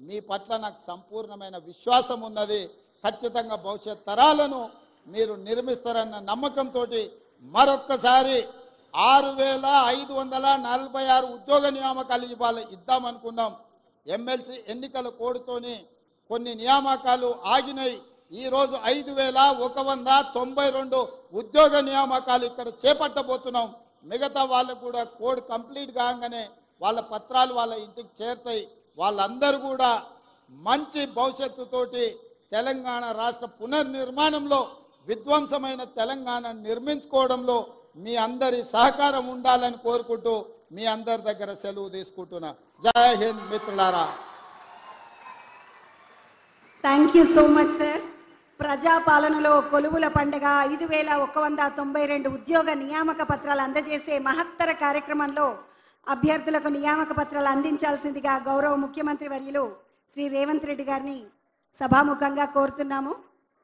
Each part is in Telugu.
మీ పట్ల నాకు సంపూర్ణమైన విశ్వాసం ఉన్నది ఖచ్చితంగా భవిష్యత్ తరాలను మీరు నిర్మిస్తారన్న నమ్మకంతో మరొక్కసారి ఆరు వేల ఐదు వందల నలభై ఆరు ఉద్యోగ నియామకాలు ఇవ్వాలి ఇద్దామనుకున్నాం ఎమ్మెల్సీ ఎన్నికల కోడ్తోని కొన్ని నియామకాలు ఆగినాయి ఈరోజు ఐదు వేల ఒక వంద తొంభై రెండు ఉద్యోగ నియామకాలు ఇక్కడ చేపట్టబోతున్నాం మిగతా వాళ్ళకు కూడా కోడ్ కంప్లీట్ కాగానే వాళ్ళ పత్రాలు వాళ్ళ ఇంటికి చేరుతాయి వాళ్ళందరూ కూడా మంచి భవిష్యత్తుతోటి తెలంగాణ రాష్ట్ర పునర్నిర్మాణంలో విధ్వంసమైన తెలంగాణ నిర్మించుకోవడంలో మీ అందరి సహకారం ఉండాలని కోరుకుంటూ మీ అందరి దగ్గర సెలవు తీసుకుంటున్నా జై హింద్ మిత్రులారా thank you so much sir ప్రజాపాలనలో కొలువుల పండుగ ఐదు వేల ఒక వంద తొంభై రెండు ఉద్యోగ నియామక పత్రాలు అందజేసే మహత్తర కార్యక్రమంలో అభ్యర్థులకు నియామక పత్రాలు అందించాల్సిందిగా గౌరవ ముఖ్యమంత్రి వర్యులు శ్రీ రేవంత్ రెడ్డి గారిని సభాముఖంగా కోరుతున్నాము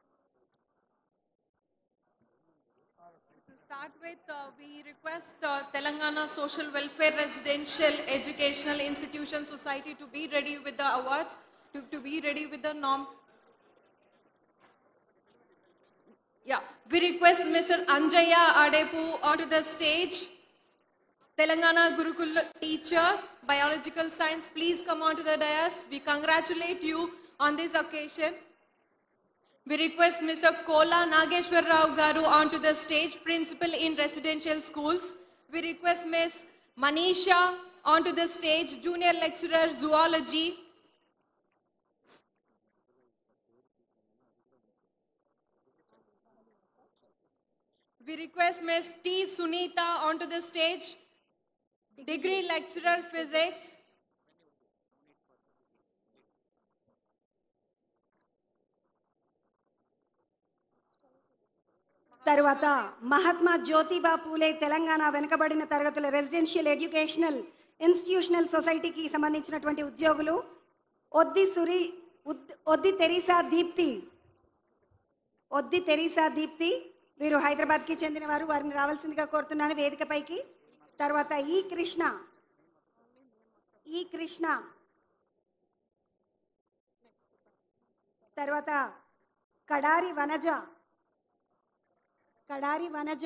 To start with, uh, we request uh, Telangana Social Welfare Residential Educational Institution Society to be ready with the awards, to, to be ready with the norm. Yeah, we request Mr. Anjaya Adepu onto the stage. Telangana Gurukul teacher, biological science, please come onto the dais. We congratulate you on this occasion. We request Mr. Kola Nageshwar Rao Garu onto the stage, principal in residential schools. We request Ms. Manisha onto the stage, junior lecturer zoology. We request Ms. T. Sunita onto the stage, degree lecturer physics. తరువాత మహాత్మా జ్యోతిబా పూలే తెలంగాణ వెనుకబడిన తరగతుల రెసిడెన్షియల్ ఎడ్యుకేషనల్ ఇన్స్టిట్యూషనల్ సొసైటీకి సంబంధించినటువంటి ఉద్యోగులు ఒద్ది సురి ఉద్- ఒద్ది తెరీసా దీప్తి ఒద్ది తెరీసా దీప్తి వీరు హైదరాబాద్కి చెందిన వారు వారిని రావాల్సిందిగా కోరుతున్నాను వేదికపైకి తర్వాత ఈ కృష్ణ ఈ కృష్ణ తర్వాత కడారి వనజ కడారి వనజ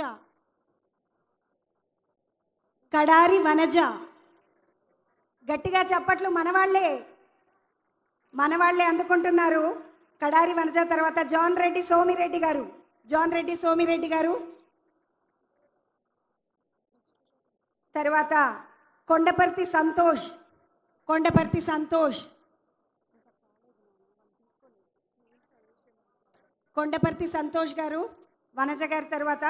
కడారి వనజ గట్టిగా చప్పట్లు మనవాళ్లే మనవాళ్లే అందుకుంటున్నారు కడారి వనజ తర్వాత జాన్ రెడ్డి సోమిరెడ్డి గారు జాన్ రెడ్డి సోమిరెడ్డి గారు తర్వాత కొండపర్తి సంతోష్ కొండపర్తి సంతోష్ కొండపర్తి సంతోష్ గారు వనజ గారి తర్వాత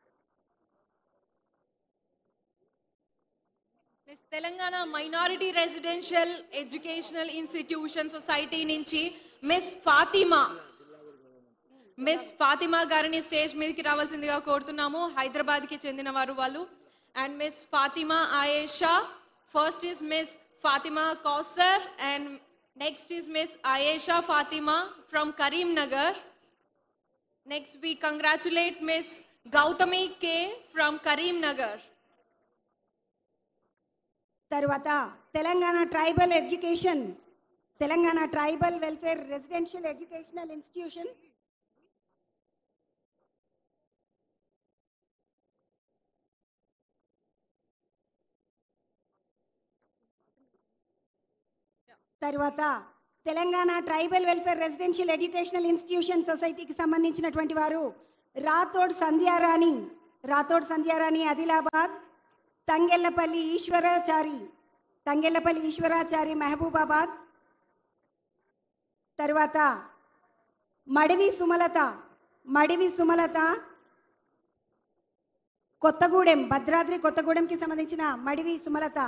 Miss Telangana minority residential educational institution society నుంచి మిస్ ఫాతిమా మిస్ ఫాతిమా గారిని స్టేజ్ మీదకి రావాల్సిందిగా కోరుతున్నాము హైదరాబాద్ కి చెందిన వారు వాళ్ళు and miss Fatima Ayesha first is miss Fatima Kausar and next is miss Ayesha Fatima from Karimnagar next we congratulate miss Gautami K from Karimnagar తరువాత Telangana tribal education Telangana tribal welfare residential educational institution తరువాత Telangana tribal welfare residential educational institution సొసైటీకి సంబంధించినటువంటి వారు రాథోడ్ సంధ్యారాణి రాథోడ్ సంధ్యారాణి ఆదిలాబాద్ తంగెల్లపల్లి ఈశ్వరాచారి తంగెల్లపల్లి ఈశ్వరాచారి మహబూబాబాద్ తరువాత మడివి సుమలత మడివి సుమలత కొత్తగూడెం భద్రాద్రి కొత్తగూడెంకి సంబంధించిన Madivi Sumalatha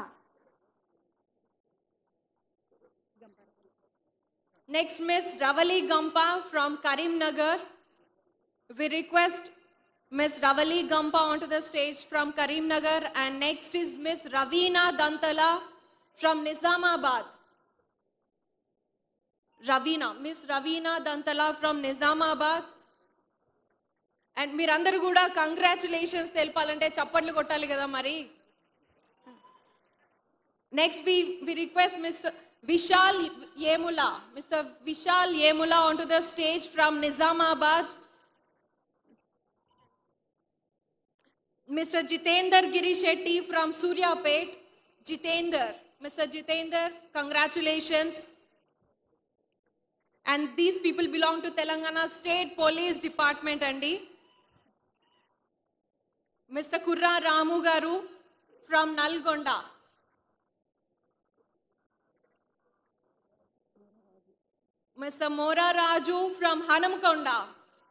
Next, Miss Ravali Gampa from Karimnagar. We request Miss Ravali Gampa onto the stage from Karimnagar. And next is Miss Ravina Dantala from Nizamabad. Ravina, Miss Ravina Dantala from Nizamabad. And మీరందరూ కూడా కంగ్రాచులేషన్స్ తెలపాలంటే చప్పట్లు కొట్టాలి కదా మరి next we we request miss Vishal Yemula, Mr. Vishal Yemula onto the stage from Nizamabad. Mr. Jitender Giri Shetty from Suryapet. Jitender, Mr. Jitender, congratulations. And these people belong to Telangana State Police Department, Andy. Mr. Kurra Ramu Garu from Nalgonda. Mr. Mora Raju from Hanamkonda.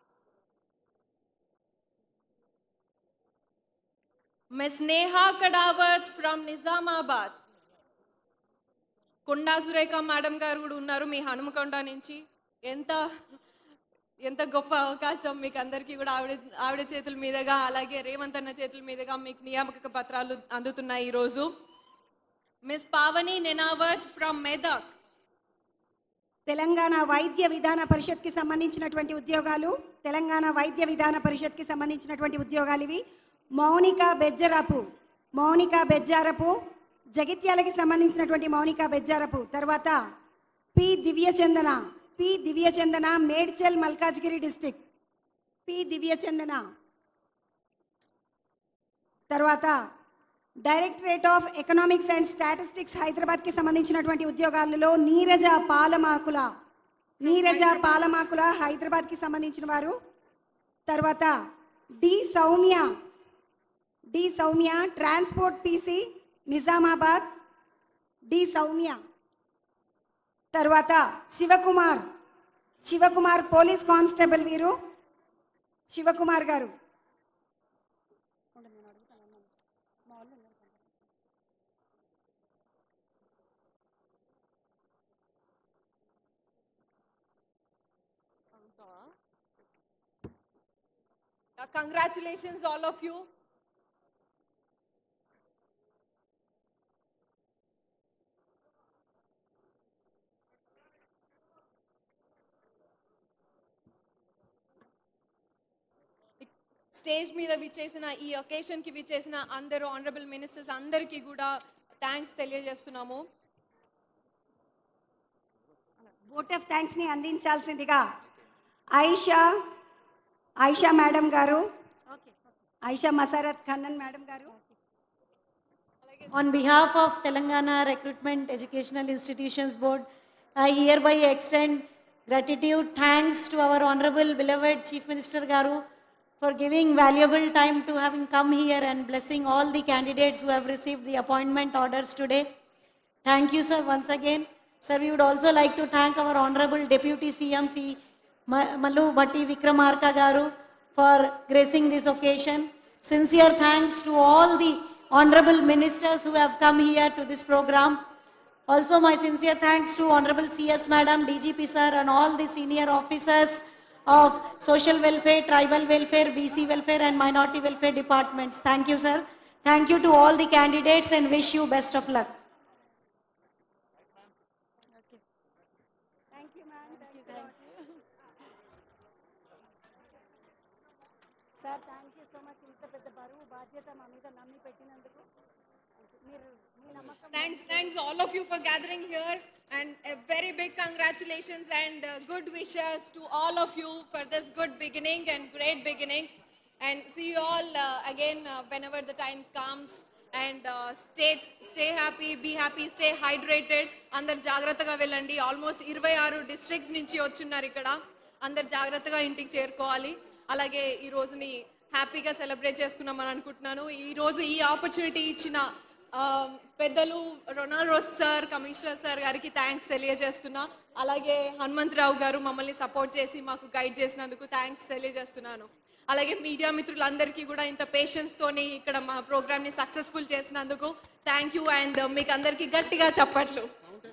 Ms. Neha Kadawat from Nizamabad. Konda Surekha madam గారు కూడా ఉన్నారు మీ హనుమకొండ నుంచి ఎంత ఎంత గొప్ప అవకాశం మీకు అందరికీ కూడా ఆవిడ ఆవిడ చేతుల మీదుగా అలాగే రేవంత్ అన్న చేతుల మీదుగా మీకు నియామక పత్రాలు అందుతున్నాయి ఈరోజు మిస్ పావని నెనావత్ ఫ్రమ్ మెదక్ తెలంగాణ వైద్య విధాన పరిషత్కి సంబంధించినటువంటి ఉద్యోగాలు తెలంగాణ వైద్య విధాన పరిషత్కి సంబంధించినటువంటి ఉద్యోగాలు ఇవి మౌనిక బెజ్జరపు మౌనిక బెజ్జారపు జగిత్యాలకి సంబంధించినటువంటి మౌనిక బెజ్జారపు తర్వాత P Divya Chandana P Divya Chandana Medchal Malkajgiri district P Divya Chandana తర్వాత directorate of economics and statistics హైదరాబాద్కి సంబంధించినటువంటి ఉద్యోగాలలో నీరజ పాలమాకుల నీరజ పాలమాకుల హైదరాబాద్కి సంబంధించిన వారు తర్వాత D Soumya D Soumya transport PC Nizamabad D Soumya తర్వాత శివకుమార్ శివకుమార్ పోలీస్ కానిస్టేబుల్ వీరు శివకుమార్ గారు Uh, congratulations, all of you. Stage మీద విచ్చేసిన ఈ ఒకేషన్ కి విచ్చేసిన అందరూ ఆనరబుల్ మినిస్టర్స్ అందరికీ కూడా థ్యాంక్స్ తెలియజేస్తున్నాము ఓట్ ఆఫ్ థ్యాంక్స్ని అందించాల్సిందిగా ఐషా ఐషా మేడం గారు ఐషా మసారత్ ఖన్నన్ మేడం గారు On behalf of Telangana Recruitment Educational Institutions Board, I hereby extend gratitude, thanks to our Honorable beloved Chief Minister Garu for giving valuable time to having come here and blessing all the candidates who have received the appointment orders today. Thank you, sir, once again. Sir, we would also like to thank our Honorable Deputy CMC Ma- Mallu Bhatti Vikramarka Garu for gracing this occasion. Sincere thanks to all the honorable ministers who have come here to this program. Also, my sincere thanks to Honorable CS Madam, DGP Sir, and all the senior officers of Social Welfare, Tribal Welfare, BC Welfare, and Minority Welfare departments. Thank you, sir. Thank you to all the candidates and wish you best of luck. Sir thank you so much ఇంత పెద్ద బరువు బాధ్యత మా మీద నమ్మి పెట్టినందుకు మీరు మీ నమ్మకం Thanks, thanks all of you for gathering here and a very big congratulations and uh, good wishes to all of you for this good beginning and great beginning. And see you all uh, again uh, whenever the time comes. And uh, stay, stay happy, be happy, stay hydrated. అందరు జాగ్రత్తగా వెళ్ళండి ఆల్మోస్ట్ ఇరవై ఆరు డిస్ట్రిక్ట్స్ నుంచి వచ్చున్నారు ఇక్కడ అందరు జాగ్రత్తగా ఇంటికి చేరుకోవాలి అలాగే ఈ రోజుని హ్యాపీగా సెలబ్రేట్ చేసుకున్నామని అనుకుంటున్నాను ఈ రోజు ఈ ఆపర్చునిటీ ఇచ్చిన ఆ, పెద్దలు Ronald Ross sir commissioner sir గారికి థ్యాంక్స్ తెలియజేస్తున్నా అలాగే హనుమంతరావు గారు మమ్మల్ని సపోర్ట్ చేసి మాకు గైడ్ చేసినందుకు థ్యాంక్స్ తెలియజేస్తున్నాను అలాగే మీడియా మిత్రులందరికీ కూడా ఇంత పేషెన్స్ తోని ఇక్కడ మా ప్రోగ్రామ్ ని సక్సెస్ఫుల్ చేసినందుకు థ్యాంక్ యూ అండ్ మీకు అందరికీ గట్టిగా చప్పట్లు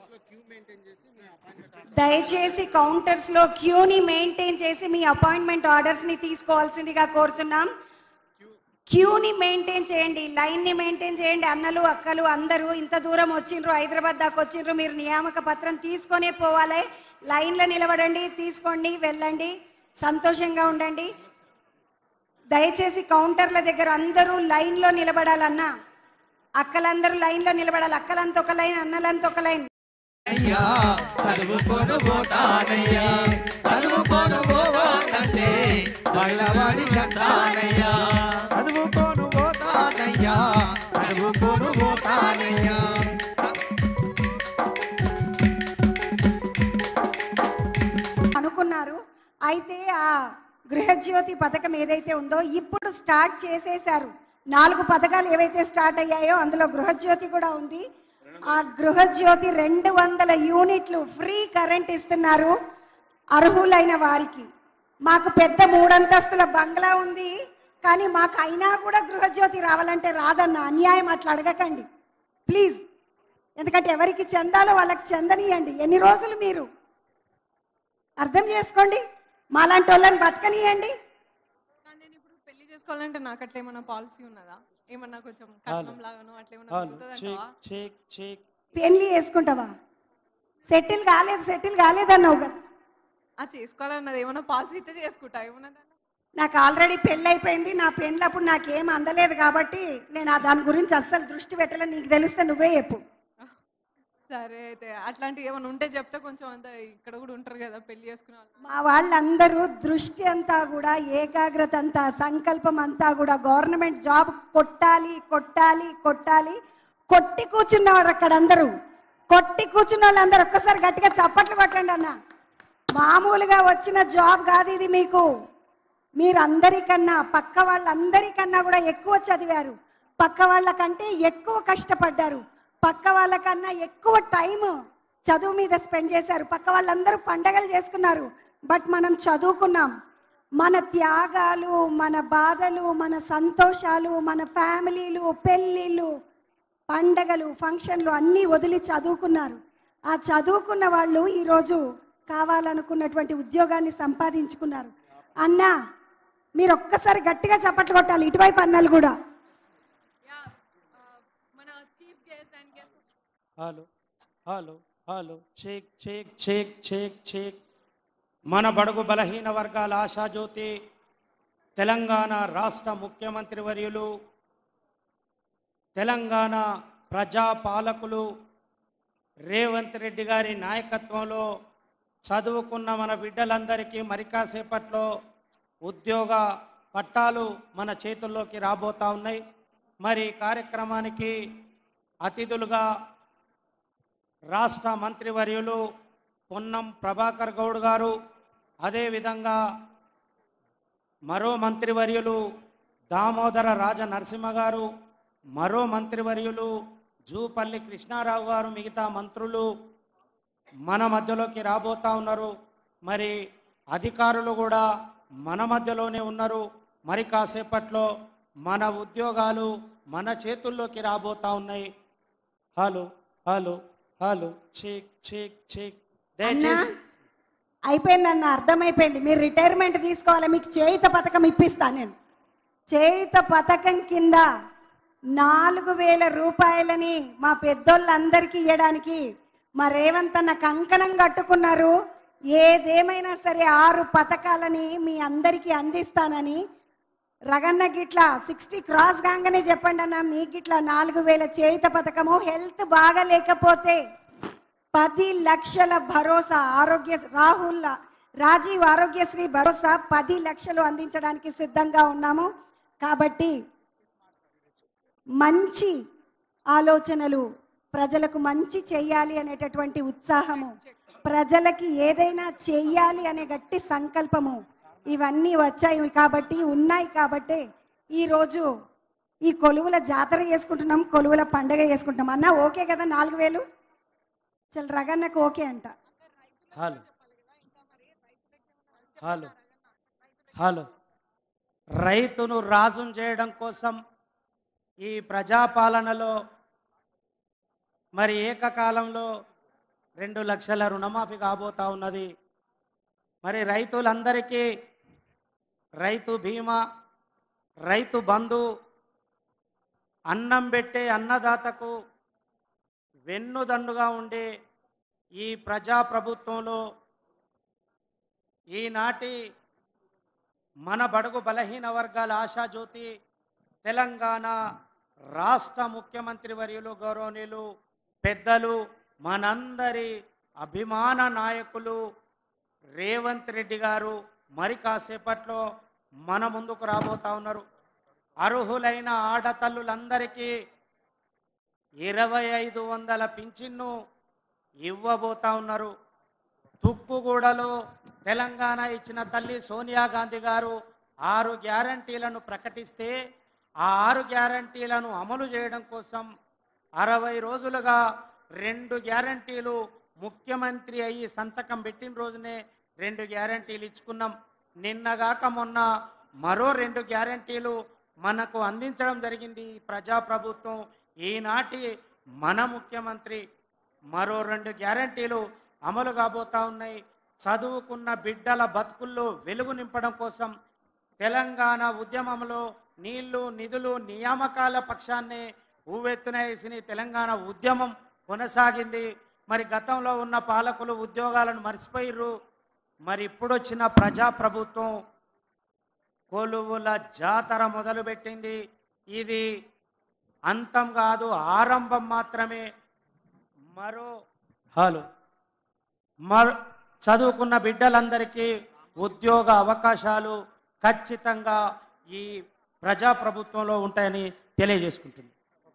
దయచేసి కౌంటర్స్ లో క్యూని మెయింటైన్ చేసి మీ అపాయింట్మెంట్ ఆర్డర్స్ ని తీసుకోవాల్సిందిగా కోరుతున్నాం క్యూని మెయింటైన్ చేయండి లైన్ ని మెయింటైన్ చేయండి అన్నలు అక్కలు అందరూ ఇంత దూరం వచ్చిండ్రు హైదరాబాద్ దాకా వచ్చిండ్రు మీరు నియామక పత్రం తీసుకొనే పోవాలి లైన్లో నిలబడండి తీసుకోండి వెళ్ళండి సంతోషంగా ఉండండి దయచేసి కౌంటర్ల దగ్గర అందరూ లైన్లో నిలబడాలన్నా అక్కలందరూ లైన్లో నిలబడాలి అక్కలంత ఒక లైన్ అన్నలంత ఒక లైన్ అయ్యా చదువుకోను పోతానయ్యా చదువుకోను పోవాలంటే బయలవాడి చందానయ్యా చదువుకోను పోతానయ్యా చదువుకోను పోతానయ్యా అనుకున్నారు అయితే ఆ గృహజ్యోతి పథకం ఏదైతే ఉందో ఇప్పుడు స్టార్ట్ చేసేశారు నాలుగు పథకాలు ఏవైతే స్టార్ట్ అయ్యాయో అందులో గృహజ్యోతి కూడా ఉంది ఆ గృహజ్యోతి రెండు వందల యూనిట్లు ఫ్రీ కరెంట్ ఇస్తున్నారు అర్హులైన వారికి మాకు పెద్ద మూడంతస్తుల బంగ్లా ఉంది కానీ మాకు అయినా కూడా గృహజ్యోతి రావాలంటే రాదన్న అన్యాయం అట్లా అడగకండి ప్లీజ్ ఎందుకంటే ఎవరికి చెందాలో వాళ్ళకి చెందనియండి ఎన్ని రోజులు మీరు అర్థం చేసుకోండి మాలాంటి వాళ్ళని బతకనియండి కానీ నేను ఇప్పుడు పెళ్లి చేసుకోవాలంటే నాకు అట్లా ఏమన్నా పాలసీ ఉన్నదా ఏమన్నా కొంచెం కట్నం లాగానో అట్లా ఏమన్నా ఉంటుందంటావా check, check. పెళ్లి చేసుకుంటావా సెటిల్ కాలేదు సెటిల్ కాలేదన్నావు కదా ఆ చేసుకోవాలన్నది ఏమన్నా పాలసీ అయితే చేసుకుంటా ఏమన్నా దాంట్లో? నాకు ఆల్రెడీ పెళ్ళి అయిపోయింది నా పెళ్ళప్పుడు నాకేం అందలేదు కాబట్టి నేను ఆ దాని గురించి అస్సలు దృష్టి పెట్టలే నీకు తెలిస్తే నువ్వే చెప్పు సరే అయితే అట్లాంటివి ఏమైనా ఉంటే చెప్తే కొంచెం అంత ఇక్కడ కూడా ఉంటారు కదా పెళ్లి చేసుకునే వాళ్ళు మా వాళ్ళందరూ దృష్టి అంతా కూడా ఏకాగ్రత అంతా సంకల్పం అంతా కూడా గవర్నమెంట్ జాబ్ కొట్టాలి కొట్టాలి కొట్టాలి కొట్టి కూర్చున్నవారు అక్కడ అందరూ కొట్టి కూర్చున్న వాళ్ళందరూ ఒక్కసారి గట్టిగా చప్పట్లు కొట్టండి అన్న మామూలుగా వచ్చిన జాబ్ కాదు ఇది మీకు మీరందరికన్నా పక్క వాళ్ళందరికన్నా కూడా ఎక్కువ చదివారు పక్క వాళ్ళకంటే ఎక్కువ కష్టపడ్డారు పక్క వాళ్ళకన్నా ఎక్కువ టైం చదువు మీద స్పెండ్ చేశారు పక్క వాళ్ళందరూ పండగలు చేసుకున్నారు బట్ మనం చదువుకున్నాం మన త్యాగాలు మన బాధలు మన సంతోషాలు మన ఫ్యామిలీలు పెళ్ళిళ్ళు పండగలు ఫంక్షన్లు అన్నీ వదిలి చదువుకున్నారు ఆ చదువుకున్న వాళ్ళు ఈరోజు కావాలనుకున్నటువంటి ఉద్యోగాన్ని సంపాదించుకున్నారు అన్నా మీరు ఒక్కసారి గట్టిగా చప్పట్లు కొట్టాలి ఇటువైపు అన్నలు కూడా మన chief guest and guest hello hello hello check check check check check మన బడుగు బలహీన వర్గాల ఆశాజ్యోతి తెలంగాణ రాష్ట్ర ముఖ్యమంత్రి వర్యులు తెలంగాణ ప్రజాపాలకులు రేవంత్ రెడ్డి గారి నాయకత్వంలో చదువుకున్న మన బిడ్డలందరికీ మరి కాసేపట్లో ఉద్యోగ పట్టాలు మన చేతుల్లోకి రాబోతా ఉన్నాయి మరి ఈ కార్యక్రమానికి అతిథులుగా రాష్ట్ర మంత్రివర్యులు పొన్నం ప్రభాకర్ గౌడ్ గారు అదేవిధంగా మరో మంత్రివర్యులు దామోదర రాజ నరసింహ గారు మరో మంత్రివర్యులు జూపల్లి కృష్ణారావు గారు మిగతా మంత్రులు మన మధ్యలోకి రాబోతా ఉన్నారు మరి అధికారులు కూడా మన మధ్యలోనే ఉన్నారు మరి కాసేపట్లో మన ఉద్యోగాలు మన చేతుల్లోకి రాబోతా ఉన్నాయి hello hello hello check check check దయచేసి అయిపోయిందన్న అర్థమైపోయింది మీరు రిటైర్మెంట్ తీసుకోవాలి మీకు చేయుత పథకం ఇప్పిస్తాను నేను చేయుత పథకం కింద నాలుగు వేల రూపాయలని మా పెద్దోళ్ళందరికీ ఇవ్వడానికి మా రేవంత్ అన్న కంకణం కట్టుకున్నారు ఏదేమైనా సరే ఆరు పథకాలని మీ అందరికీ అందిస్తానని రగన్న గిట్ల సిక్స్టీ క్రాస్ కాగానే చెప్పండి అన్న మీ గిట్ల నాలుగు వేల చేయుత పథకము హెల్త్ బాగా లేకపోతే పది లక్షల భరోసా ఆరోగ్య రాహుల్ రాజీవ్ ఆరోగ్యశ్రీ భరోసా పది లక్షలు అందించడానికి సిద్ధంగా ఉన్నాము కాబట్టి మంచి ఆలోచనలు ప్రజలకు మంచి చెయ్యాలి అనేటటువంటి ఉత్సాహము ప్రజలకి ఏదైనా చెయ్యాలి అనే గట్టి సంకల్పము ఇవన్నీ వచ్చాయి కాబట్టి ఉన్నాయి కాబట్టి ఈరోజు ఈ కొలువుల జాతర చేసుకుంటున్నాం కొలువుల పండగ చేసుకుంటున్నాం అన్న ఓకే కదా నాలుగు వేలు చల్ రగన్నకు ఓకే అంట హలో హలో హలో రైతును రాజును చేయడం కోసం ఈ ప్రజాపాలనలో మరి ఏకకాలంలో రెండు లక్షల రుణమాఫీ కాబోతా ఉన్నది మరి రైతులందరికీ రైతు బీమా రైతు బంధు అన్నం పెట్టే అన్నదాతకు వెన్నుదన్నుగా ఉండే ఈ ప్రజాప్రభుత్వంలో ఈనాటి మన బడుగు బలహీన వర్గాల ఆశాజ్యోతి తెలంగాణ రాష్ట్ర ముఖ్యమంత్రి వర్యులు గౌరవనీయులు పెద్దలు మనందరి అభిమాన నాయకులు రేవంత్ రెడ్డి గారు మరి కాసేపట్లో మన ముందుకు రాబోతా ఉన్నారు అర్హులైన ఆడతల్లులందరికీ ఇరవై ఐదు వందల పింఛన్ను ఇవ్వబోతా ఉన్నారు తుక్కుగూడలో తెలంగాణ ఇచ్చిన తల్లి సోనియా గాంధీ గారు ఆరు గ్యారంటీలను ప్రకటిస్తే ఆ ఆరు గ్యారంటీలను అమలు చేయడం కోసం అరవై రోజులుగా రెండు గ్యారంటీలు ముఖ్యమంత్రి అయ్యి సంతకం పెట్టిన రోజునే రెండు గ్యారంటీలు ఇచ్చుకున్నాం నిన్నగాక మొన్న మరో రెండు గ్యారంటీలు మనకు అందించడం జరిగింది ఈ ప్రజాప్రభుత్వం ఈనాటి మన ముఖ్యమంత్రి మరో రెండు గ్యారంటీలు అమలు కాబోతా ఉన్నాయి చదువుకున్న బిడ్డల బతుకుల్లో వెలుగు నింపడం కోసం తెలంగాణ ఉద్యమంలో నీళ్లు నిధులు నియామకాల పక్షాన్ని ఊవెత్తున వేసిన తెలంగాణ ఉద్యమం కొనసాగింది మరి గతంలో ఉన్న పాలకులు ఉద్యోగాలను మర్చిపోయిర్రు మరి ఇప్పుడొచ్చిన ప్రజాప్రభుత్వం కొలువుల జాతర మొదలుపెట్టింది ఇది అంతం కాదు ఆరంభం మాత్రమే మరో హలో మరో చదువుకున్న బిడ్డలందరికీ ఉద్యోగ అవకాశాలు ఖచ్చితంగా ఈ ప్రజాప్రభుత్వంలో ఉంటాయని తెలియజేసుకుంటుంది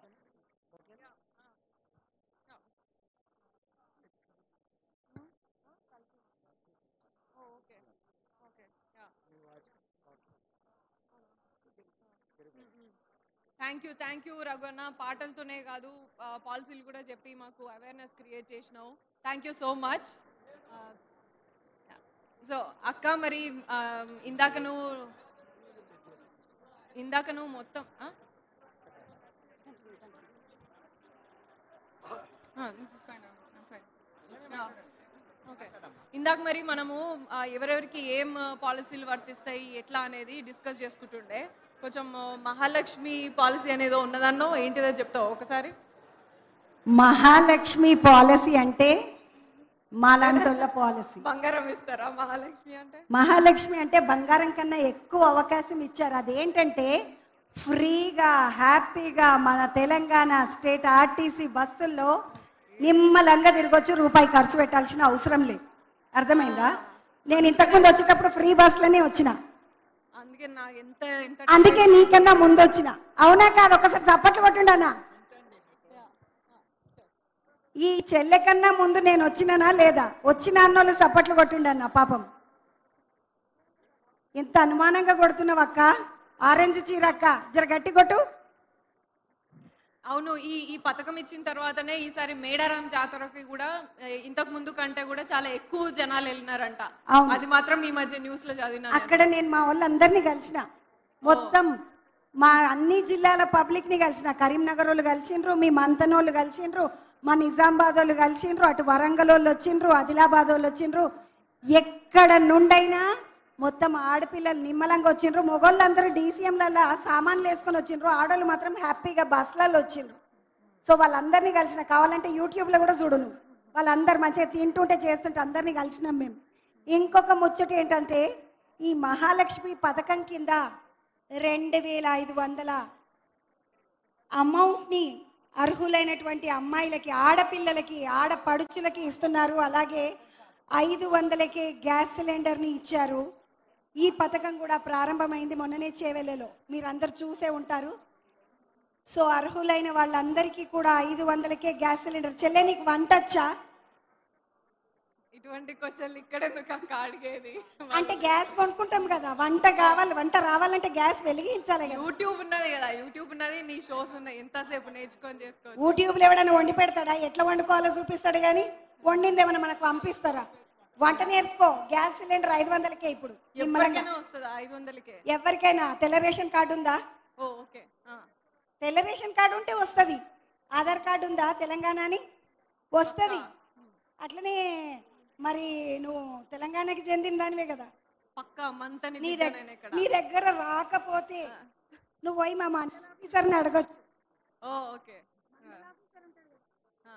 థ్యాంక్ యూ థ్యాంక్ యూ రఘువన్న పాటలతోనే కాదు పాలసీలు కూడా చెప్పి మాకు అవేర్నెస్ క్రియేట్ చేసినావు thank you so much so అక్క మరి ఆ, ఇందాక నువ్వు ఇందాక నువ్వు మొత్తం ఆ? ఆ, this is fine, I'm fine. Yeah. Okay. ఇందాక మరి మనము ఆ, ఎవరెవరికి ఏం పాలసీలు వర్తిస్తాయి ఎట్లా అనేది డిస్కస్ చేసుకుంటుండే కొంచెం ఆ, మహాలక్ష్మి పాలసీ అనేది ఉన్నదన్నో ఏంటిదో చెప్తావు ఒకసారి మహాలక్ష్మి పాలసీ అంటే మాలాంటోళ్ళ పాలసీ బంగారం ఇస్తారా మహాలక్ష్మి అంటే మహాలక్ష్మి అంటే బంగారం కన్నా ఎక్కువ అవకాశం ఇచ్చారు అదేంటంటే ఫ్రీగా హ్యాపీగా మన తెలంగాణ స్టేట్ ఆర్టీసీ బస్సుల్లో నిమ్మలంగా తిరగొచ్చు రూపాయి ఖర్చు పెట్టాల్సిన అవసరం లేదు అర్థమైందా నేను ఇంతకుముందు వచ్చేటప్పుడు ఫ్రీ బస్సులోనే వచ్చిన అందుకే నాకు ఎంత ఎంత అందుకే నీకన్నా ముందు వచ్చిన అవునా కాదు ఒకసారి చప్పట్లు కొట్టుండనా ఈ చెల్లె కన్నా ముందు నేను వచ్చినానా లేదా వచ్చిన అన్నోళ్ళు చప్పట్లు కొట్టిండన్న పాపం ఎంత అనుమానంగా కొడుతున్నావు అక్క ఆరెంజ్ చీర అక్క జర గట్టి కొట్టు అవును ఈ ఈ పథకం ఇచ్చిన తర్వాతనే ఈసారి మేడారం జాతరకి కూడా ఏ, ఇంతకు ముందు కంటే కూడా చాలా ఎక్కువ జనాలు వెళ్ళినారంట అవును. అది మాత్రం ఈ మధ్య న్యూస్ లో చదివినా నేను. అక్కడ నేను మా వాళ్ళందరినీ కలిసిన మొత్తం మా అన్ని జిల్లాల పబ్లిక్ ని కలిసిన కరీంనగర్ వాళ్ళు కలిసిండ్రు మీ మంతన్ వాళ్ళు కలిసిండ్రు మా నిజామాబాద్ వాళ్ళు కలిసిండ్రు అటు వరంగల్ వాళ్ళు వచ్చిండ్రు ఆదిలాబాద్ వాళ్ళు వచ్చిండ్రు ఎక్కడ నుండైనా మొత్తం ఆడపిల్లలు నిమ్మలంగా వచ్చిండ్రు మొగోళ్ళందరూ డీసీఎంలలో సామాన్లు వేసుకొని వచ్చిండ్రు ఆడోళ్ళు మాత్రం హ్యాపీగా బస్సులలో వచ్చిండ్రు సో వాళ్ళందరినీ కలిసిన కావాలంటే యూట్యూబ్లో కూడా చూడు నువ్వు వాళ్ళందరూ మంచిగా తింటుంటే చేస్తుంటే అందరినీ కలిసినాం మేము ఇంకొక ముచ్చట ఏంటంటే ఈ మహాలక్ష్మి పథకం కింద రెండు వేల ఐదు వందల అమౌంట్ని అర్హులైనటువంటి అమ్మాయిలకి ఆడపిల్లలకి ఆడపడుచులకి ఇస్తున్నారు అలాగే ఐదు వందలకే గ్యాస్ సిలిండర్ని ఇచ్చారు ఈ పథకం కూడా ప్రారంభమైంది మొన్ననే చేవెళ్ళలో మీరందరూ చూసే ఉంటారు సో అర్హులైన వాళ్ళందరికీ కూడా ఐదు వందలకే గ్యాస్ సిలిండర్ చెల్లె నీకు వంట వచ్చా ఇటువంటి క్వశ్చన్లు ఇక్కడ ఎందుకు అక్క అడిగేది అంటే గ్యాస్ కొనుక్కుంటాం కదా వంట కావాలి వంట రావాలంటే గ్యాస్ వెలిగించాలి కదా యూట్యూబ్ ఉన్నది కదా యూట్యూబ్ ఉన్నది నీ షోస్ ఉన్నాయి ఎంతసేపు నేర్చుకొని చేసుకోవచ్చు యూట్యూబ్లో ఎవడైనా వండి పెడతాడా ఎట్లా వండుకోవాలో చూపిస్తాడు కానీ వండింది ఏమైనా మనకు పంపిస్తారా వంట నేర్చుకో గ్యాస్ సిలిండర్ ఐదు వందలకే ఇప్పుడు నిమ్మలంగా. ఎవరికైనా వస్తుందా ఐదు వందలకే ఎవరికైనా తెల్ల రేషన్ కార్డు ఉందా ఓ ఓకే ఆ. తెల్ల రేషన్ కార్డు ఉంటే వస్తుంది ఆధార్ కార్డు ఉందా తెలంగాణ అని వస్తుంది అట్లనే మరి నువ్వు తెలంగాణకి చెందిన దానివే కదా పక్కా మంతని నీ బిడ్డ దగ్గర నేను ఇక్కడ నీ దగ్గర రాకపోతే నువ్వు పోయి మా మండల ఆఫీసర్ని అడగచ్చు ఓ ఓకే ఆ. ఆ.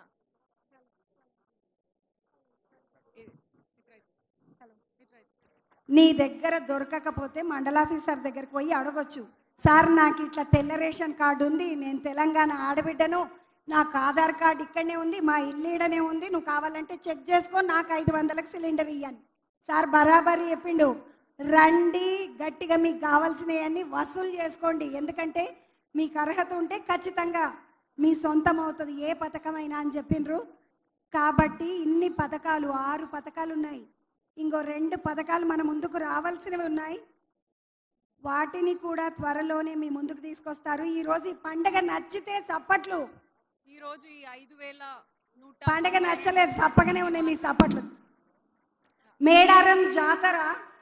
ఇది, ఇటు రైట్. ఇటు రైట్. నీ దగ్గర దొరకకపోతే మండల ఆఫీసర్ దగ్గరికి పోయి అడగొచ్చు సార్ నాకు ఇట్లా తెల్ల రేషన్ కార్డు ఉంది నేను తెలంగాణ ఆడబిడ్డను నాకు ఆధార్ కార్డు ఇక్కడనే ఉంది మా ఇల్లు ఈడనే ఉంది నువ్వు కావాలంటే చెక్ చేసుకో నాకు ఐదు వందలకు సిలిండర్ ఇయ్యని సార్ బరాబరి చెప్పిండు రండి గట్టిగా మీకు కావాల్సినవన్నీ వసూలు చేసుకోండి ఎందుకంటే మీకు అర్హత ఉంటే ఖచ్చితంగా మీ సొంతం అవుతుంది ఏ పథకమైనా అని చెప్పిండ్రు కాబట్టి ఇన్ని పథకాలు ఆరు పథకాలు ఉన్నాయి ఇంకో రెండు పథకాలు మన ముందుకు రావాల్సినవి ఉన్నాయి వాటిని కూడా త్వరలోనే మీ ముందుకు తీసుకొస్తారు ఈరోజు ఈ పండగ నచ్చితే చప్పట్లు ఈ రోజు ఈ ఐదు వేల నూట పండగ నచ్చలేదు చప్పగానే ఉన్నాయి మీ చప్పట్లు మేడారం జాతర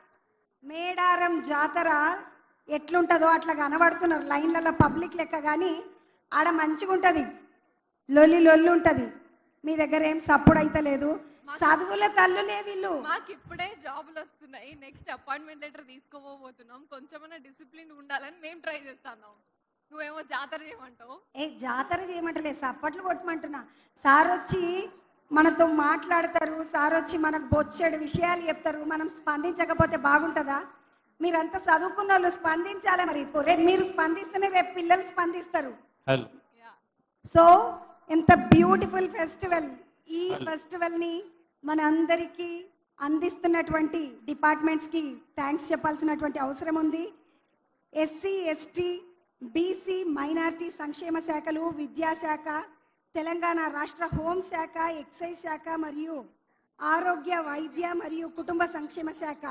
మేడారం జాతర ఎట్లుంటుందో అట్లా కనబడుతున్నారు లైన్లలో పబ్లిక్ లెక్క కానీ ఆడ మంచిగా ఉంటుంది లొల్లి లొల్లి ఉంటుంది మీ దగ్గర ఏం సప్పుడు అయితే లేదు చదువుల తల్లులే వీళ్ళు మాకు ఇప్పుడే జాబులు వస్తున్నాయి నెక్స్ట్ అపాయింట్మెంట్ లెటర్ తీసుకోబోతున్నాం కొంచెమైనా డిసిప్లిన్ ఉండాలని మేము ట్రై చేస్తున్నాం నువ్వేమో జాతర చేయమంటావు ఏ జాతర చేయమంటలే సప్పట్లు కొట్టమంటున్నా సార్ వచ్చి మనతో మాట్లాడతారు సార్ వచ్చి మనకు బొచ్చెడు విషయాలు చెప్తారు మనం స్పందించకపోతే బాగుంటుందా మీరంతా చదువుకున్న వాళ్ళు స్పందించాలి మరి ఇప్పుడు రేపు మీరు స్పందిస్తేనే రేపు పిల్లలు స్పందిస్తారు హలో సో ఎంత బ్యూటిఫుల్ ఫెస్టివల్ ఈ ఫెస్టివల్ని మన అందరికీ అందిస్తున్నటువంటి డిపార్ట్మెంట్స్కి థ్యాంక్స్ చెప్పాల్సినటువంటి అవసరం ఉంది ఎస్సీ ఎస్టీ బీసీ మైనారిటీ సంక్షేమ శాఖలు విద్యాశాఖ తెలంగాణ రాష్ట్ర హోంశాఖ ఎక్సైజ్ శాఖ మరియు ఆరోగ్య వైద్య మరియు కుటుంబ సంక్షేమ శాఖ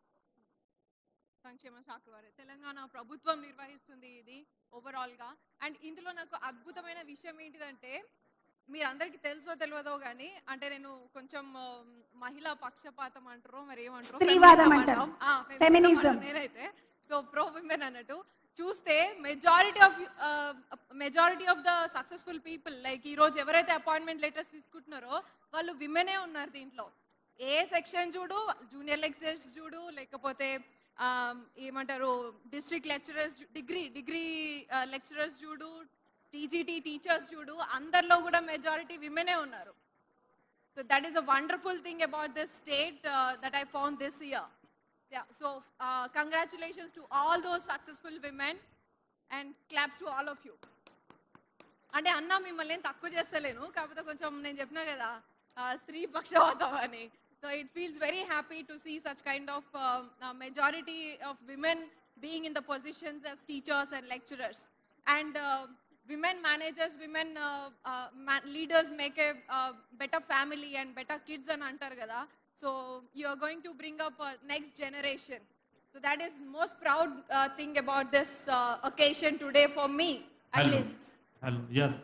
సంక్షేమ శాఖ వారే తెలంగాణ ప్రభుత్వం నిర్వహిస్తుంది ఇది ఓవరాల్ గా అండ్ ఇందులో నాకు అద్భుతమైన విషయం ఏంటిదంటే మీరందరికీ తెలుసో తెలియదో కానీ అంటే నేను కొంచెం ఆ, మహిళా పక్షపాతం అంటారు మరి ఏమంటారు స్త్రీవాదం Feminism అంటారు. అంటాం. ఆ, feminism Feminism. అంటాను నేనైతే సో ప్రో విమెన్ అన్నట్టు చూస్తే majority of majority of the successful people like ఈ రోజు ఎవరైతే అపాయింట్మెంట్ లెటర్స్ తీసుకుంటున్నారో వాళ్ళు విమెనే ఉన్నారు దీంట్లో ఏ సెక్షన్ చూడు జూనియర్ లెక్చరర్స్ చూడు లేకపోతే ఆ, ఏమంటారు district lecturers degree degree lecturers చూడు టీజీటీ టీచర్స్ చూడు అందరిలో కూడా మెజారిటీ విమెనే ఉన్నారు So that is a wonderful thing about this state uh, that I found this year. Yeah. So uh, congratulations to all those successful women and claps to all of you. అంటే అన్న మిమ్మల్ని ఏం తక్కువ చేస్తలేను కాకపోతే కొంచెం నేను చెప్పినా కదా ఆ, స్త్రీ పక్షవాతం అని so it feels very happy to see such kind of majority of women being in the positions as teachers and lecturers and women managers women uh, uh, ma- leaders make a uh, better family and better kids and antar kada so you are going to bring up a next generation so that is most proud uh, thing about this uh, occasion today for me at Hello. least Hello. Yes.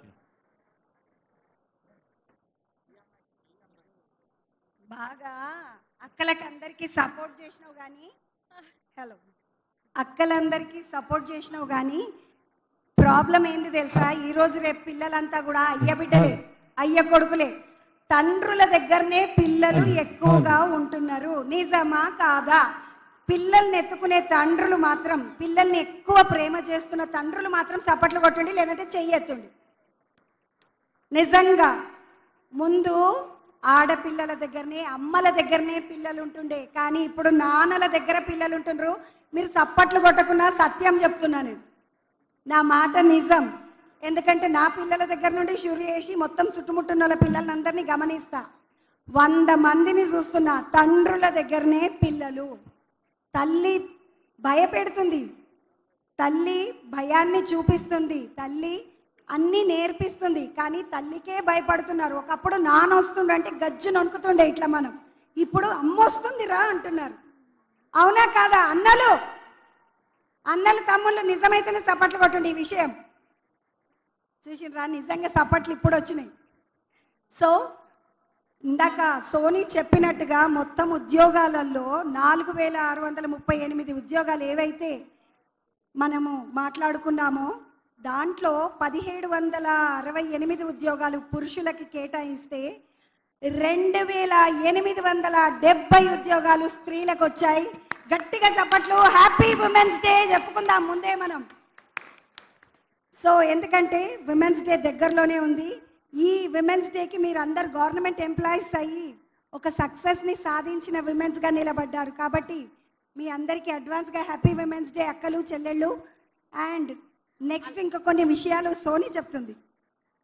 బాగా అక్కలకి అందరికీ సపోర్ట్ చేసినావు కానీ హలో అక్కలందరికీ సపోర్ట్ చేసినావు కానీ ప్రాబ్లం ఏంది తెలుసా ఈ రోజు రేపు పిల్లలంతా కూడా అయ్య బిడ్డలే అయ్య కొడుకులే తండ్రుల దగ్గరనే పిల్లలు ఎక్కువగా ఉంటున్నారు నిజమా కాదా పిల్లల్ని ఎత్తుకునే తండ్రులు మాత్రం పిల్లల్ని ఎక్కువ ప్రేమ చేస్తున్న తండ్రులు మాత్రం సపట్లు కొట్టండి లేదంటే చెయ్యెత్తుండి నిజంగా ముందు ఆడపిల్లల దగ్గరనే అమ్మల దగ్గరనే పిల్లలు ఉంటుండే కానీ ఇప్పుడు నాన్నల దగ్గర పిల్లలు ఉంటుండ్రు మీరు చప్పట్లు కొట్టకున్నా సత్యం చెప్తున్నా నేను నా మాట నిజం ఎందుకంటే నా పిల్లల దగ్గర నుండి షురు చేసి మొత్తం చుట్టుముట్టున్న వాళ్ళ పిల్లలందరినీ గమనిస్తా వంద మందిని చూస్తున్నా తండ్రుల దగ్గరనే పిల్లలు తల్లి భయపెడుతుంది తల్లి భయాన్ని చూపిస్తుంది తల్లి అన్నీ నేర్పిస్తుంది కానీ తల్లికే భయపడుతున్నారు ఒకప్పుడు నాన్న వస్తుండే గజ్జు నొనుకుతుండే ఇట్లా మనం ఇప్పుడు అమ్మ వస్తుంది రా అంటున్నారు అవునా కాదా అన్నలు అన్నలు తమ్ముళ్ళు నిజమైతేనే చప్పట్లు కొట్టండి ఈ విషయం చూసినరా నిజంగా చప్పట్లు ఇప్పుడు వచ్చినాయి సో ఇందాక సోనీ చెప్పినట్టుగా మొత్తం ఉద్యోగాలలో నాలుగు వేల ఆరు వందల ముప్పై ఎనిమిది ఉద్యోగాలు ఏవైతే మనము మాట్లాడుకున్నామో దాంట్లో పదిహేడు వందల అరవై ఎనిమిది ఉద్యోగాలు పురుషులకి కేటాయిస్తే రెండు వేల ఎనిమిది వందల డెబ్బై ఉద్యోగాలు స్త్రీలకు వచ్చాయి గట్టిగా చెప్పట్లు హ్యాపీ ఉమెన్స్ డే చెప్పుకుందాం ముందే మనం సో ఎందుకంటే విమెన్స్ డే దగ్గరలోనే ఉంది ఈ విమెన్స్ డేకి మీరు అందరు గవర్నమెంట్ ఎంప్లాయీస్ అయ్యి ఒక సక్సెస్ని సాధించిన విమెన్స్గా నిలబడ్డారు కాబట్టి మీ అందరికీ అడ్వాన్స్గా హ్యాపీ విమెన్స్ డే అక్కలు చెల్లెళ్ళు అండ్ నెక్స్ట్ ఇంకా కొన్ని విషయాలు సోనీ చెప్తుంది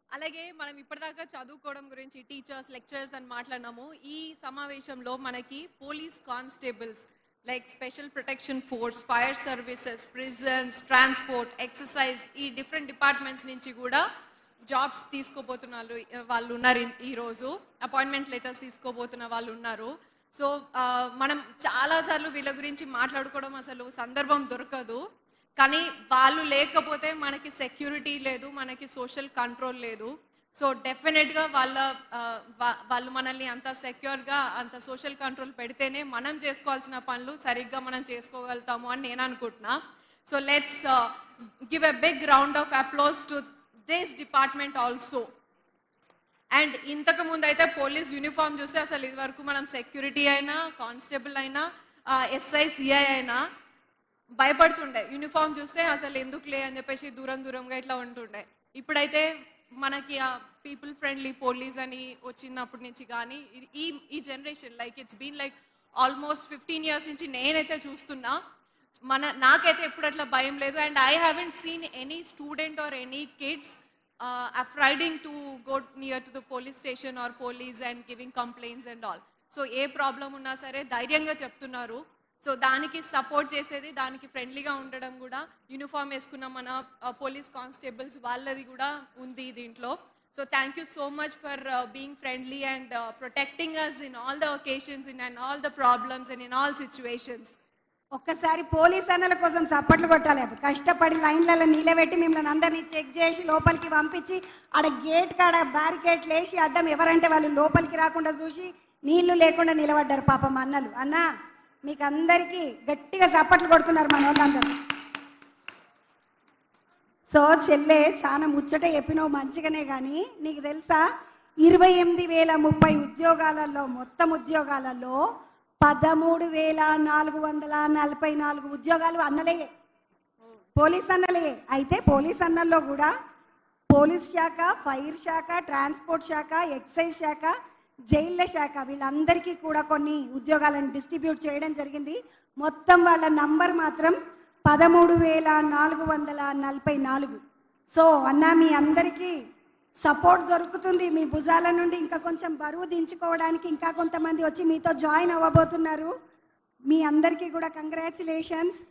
అలాగే మనం ఇప్పటిదాకా చదువుకోవడం గురించి టీచర్స్ లెక్చరర్స్ అని మాట్లాడినాము ఈ సమావేశంలో మనకి police constables like special protection force fire services prisons transport exercise ఈ డిఫరెంట్ డిపార్ట్మెంట్స్ నుంచి కూడా జాబ్స్ తీసుకోబోతున్నారు వాళ్ళు ఉన్నారు ఈ- ఈరోజు అపాయింట్మెంట్ లెటర్స్ తీసుకోబోతున్న వాళ్ళు ఉన్నారు సో ఆ, మనం చాలాసార్లు వీళ్ళ గురించి మాట్లాడుకోవడం అసలు సందర్భం దొరకదు కానీ వాళ్ళు లేకపోతే మనకి సెక్యూరిటీ లేదు మనకి సోషల్ కంట్రోల్ లేదు సో డెఫినెట్గా వాళ్ళ ఆ, వా- వాళ్ళు మనల్ని అంత సెక్యూర్గా అంత సోషల్ కంట్రోల్ పెడితేనే మనం చేసుకోవాల్సిన పనులు సరిగ్గా మనం చేసుకోగలుగుతాము అని నేను అనుకుంటున్నా so let's give a big round of applause to this department also and ఇంతకు ముందు అయితే పోలీస్ యూనిఫామ్ చూస్తే అసలు ఇది వరకు మనం సెక్యూరిటీ అయినా కానిస్టేబుల్ అయినా ఎస్ఐ సిఐ అయినా భయపడుతుండే యూనిఫామ్ చూస్తే అసలు ఎందుకులే అని చెప్పేసి దూరం దూరంగా ఇట్లా ఉంటుండే ఇప్పుడైతే మనకి ఆ పీపుల్ ఫ్రెండ్లీ పోలీస్ అని వచ్చినప్పటి నుంచి కానీ ఇది- ఈ ఈ generation like it's been like almost fifteen years నుంచి నేనైతే చూస్తున్నా మన నాకైతే ఎప్పుడు అట్లా భయం లేదు and I haven't seen any student or any kids afraiding to go near to the police station or police and giving complaints and all so ఏ ప్రాబ్లం ఉన్నా సరే ధైర్యంగా చెప్తున్నారు సో దానికి సపోర్ట్ చేసేది దానికి ఫ్రెండ్లీగా ఉండడం కూడా యూనిఫామ్ వేసుకున్న మన పోలీస్ కానిస్టేబుల్స్ వాళ్ళది కూడా ఉంది దీంట్లో so thank you so much for being friendly and protecting us in all the occasions in and all the problems and in all situations ఒక్కసారి పోలీస్ అన్నల కోసం చప్పట్లు కొట్టాలి కష్టపడి లైన్లలో నిలబెట్టి మిమ్మల్ని అందరినీ చెక్ చేసి లోపలికి పంపించి ఆడ గేట్ కాడ బ్యారికేట్లు వేసి అడ్డం ఎవరంటే వాళ్ళు లోపలికి రాకుండా చూసి నీళ్లు లేకుండా నిలబడ్డారు పాపం అన్నలు అన్న మీకు అందరికీ గట్టిగా చప్పట్లు కొడుతున్నారు మన వాళ్ళందరూ సో చెల్లె చాలా ముచ్చట చెప్పినావు మంచిగానే కానీ నీకు తెలుసా ఇరవై ఎనిమిది వేల ముప్పై ఉద్యోగాలలో మొత్తం ఉద్యోగాలలో పదమూడు వేల నాలుగు వందల నలభై నాలుగు ఉద్యోగాలు అన్నలే పోలీస్ అన్నలే అయితే పోలీస్ అన్నల్లో కూడా పోలీస్ శాఖ ఫైర్ శాఖ ట్రాన్స్పోర్ట్ శాఖ ఎక్సైజ్ శాఖ జైళ్ళ శాఖ వీళ్ళందరికీ కూడా కొన్ని ఉద్యోగాలను డిస్ట్రిబ్యూట్ చేయడం జరిగింది మొత్తం వాళ్ళ నంబర్ మాత్రం పదమూడు వేల నాలుగు వందల నలభై నాలుగు సో అన్న మీ అందరికీ సపోర్ట్ దొరుకుతుంది మీ భుజాల నుండి ఇంకా కొంచెం బరువు దించుకోవడానికి ఇంకా కొంతమంది వచ్చి మీతో జాయిన్ అవ్వబోతున్నారు మీ అందరికీ కూడా కంగ్రాచులేషన్స్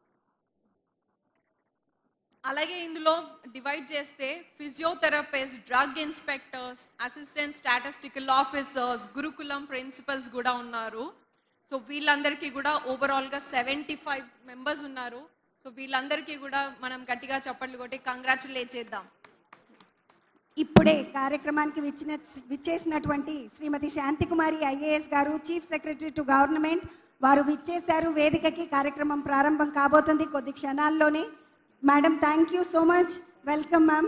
అలాగే ఇందులో డివైడ్ చేస్తే physiotherapist drug inspectors assistant statistical officers Gurukulam principals కూడా ఉన్నారు సో వీళ్ళందరికీ కూడా ఓవరాల్గా సెవెంటీ ఫైవ్ మెంబర్స్ ఉన్నారు సో వీళ్ళందరికీ కూడా మనం గట్టిగా చప్పట్లు కొట్టి కంగ్రాచులేట్ చేద్దాం ఇప్పుడే కార్యక్రమానికి విచ్చిన విచ్చేసినటువంటి శ్రీమతి శాంతికుమారి ఐఏఎస్ గారు చీఫ్ సెక్రటరీ టు గవర్నమెంట్ వారు విచ్చేశారు వేదికకి కార్యక్రమం ప్రారంభం కాబోతుంది కొద్ది క్షణాల్లోనే madam thank you so much welcome ma'am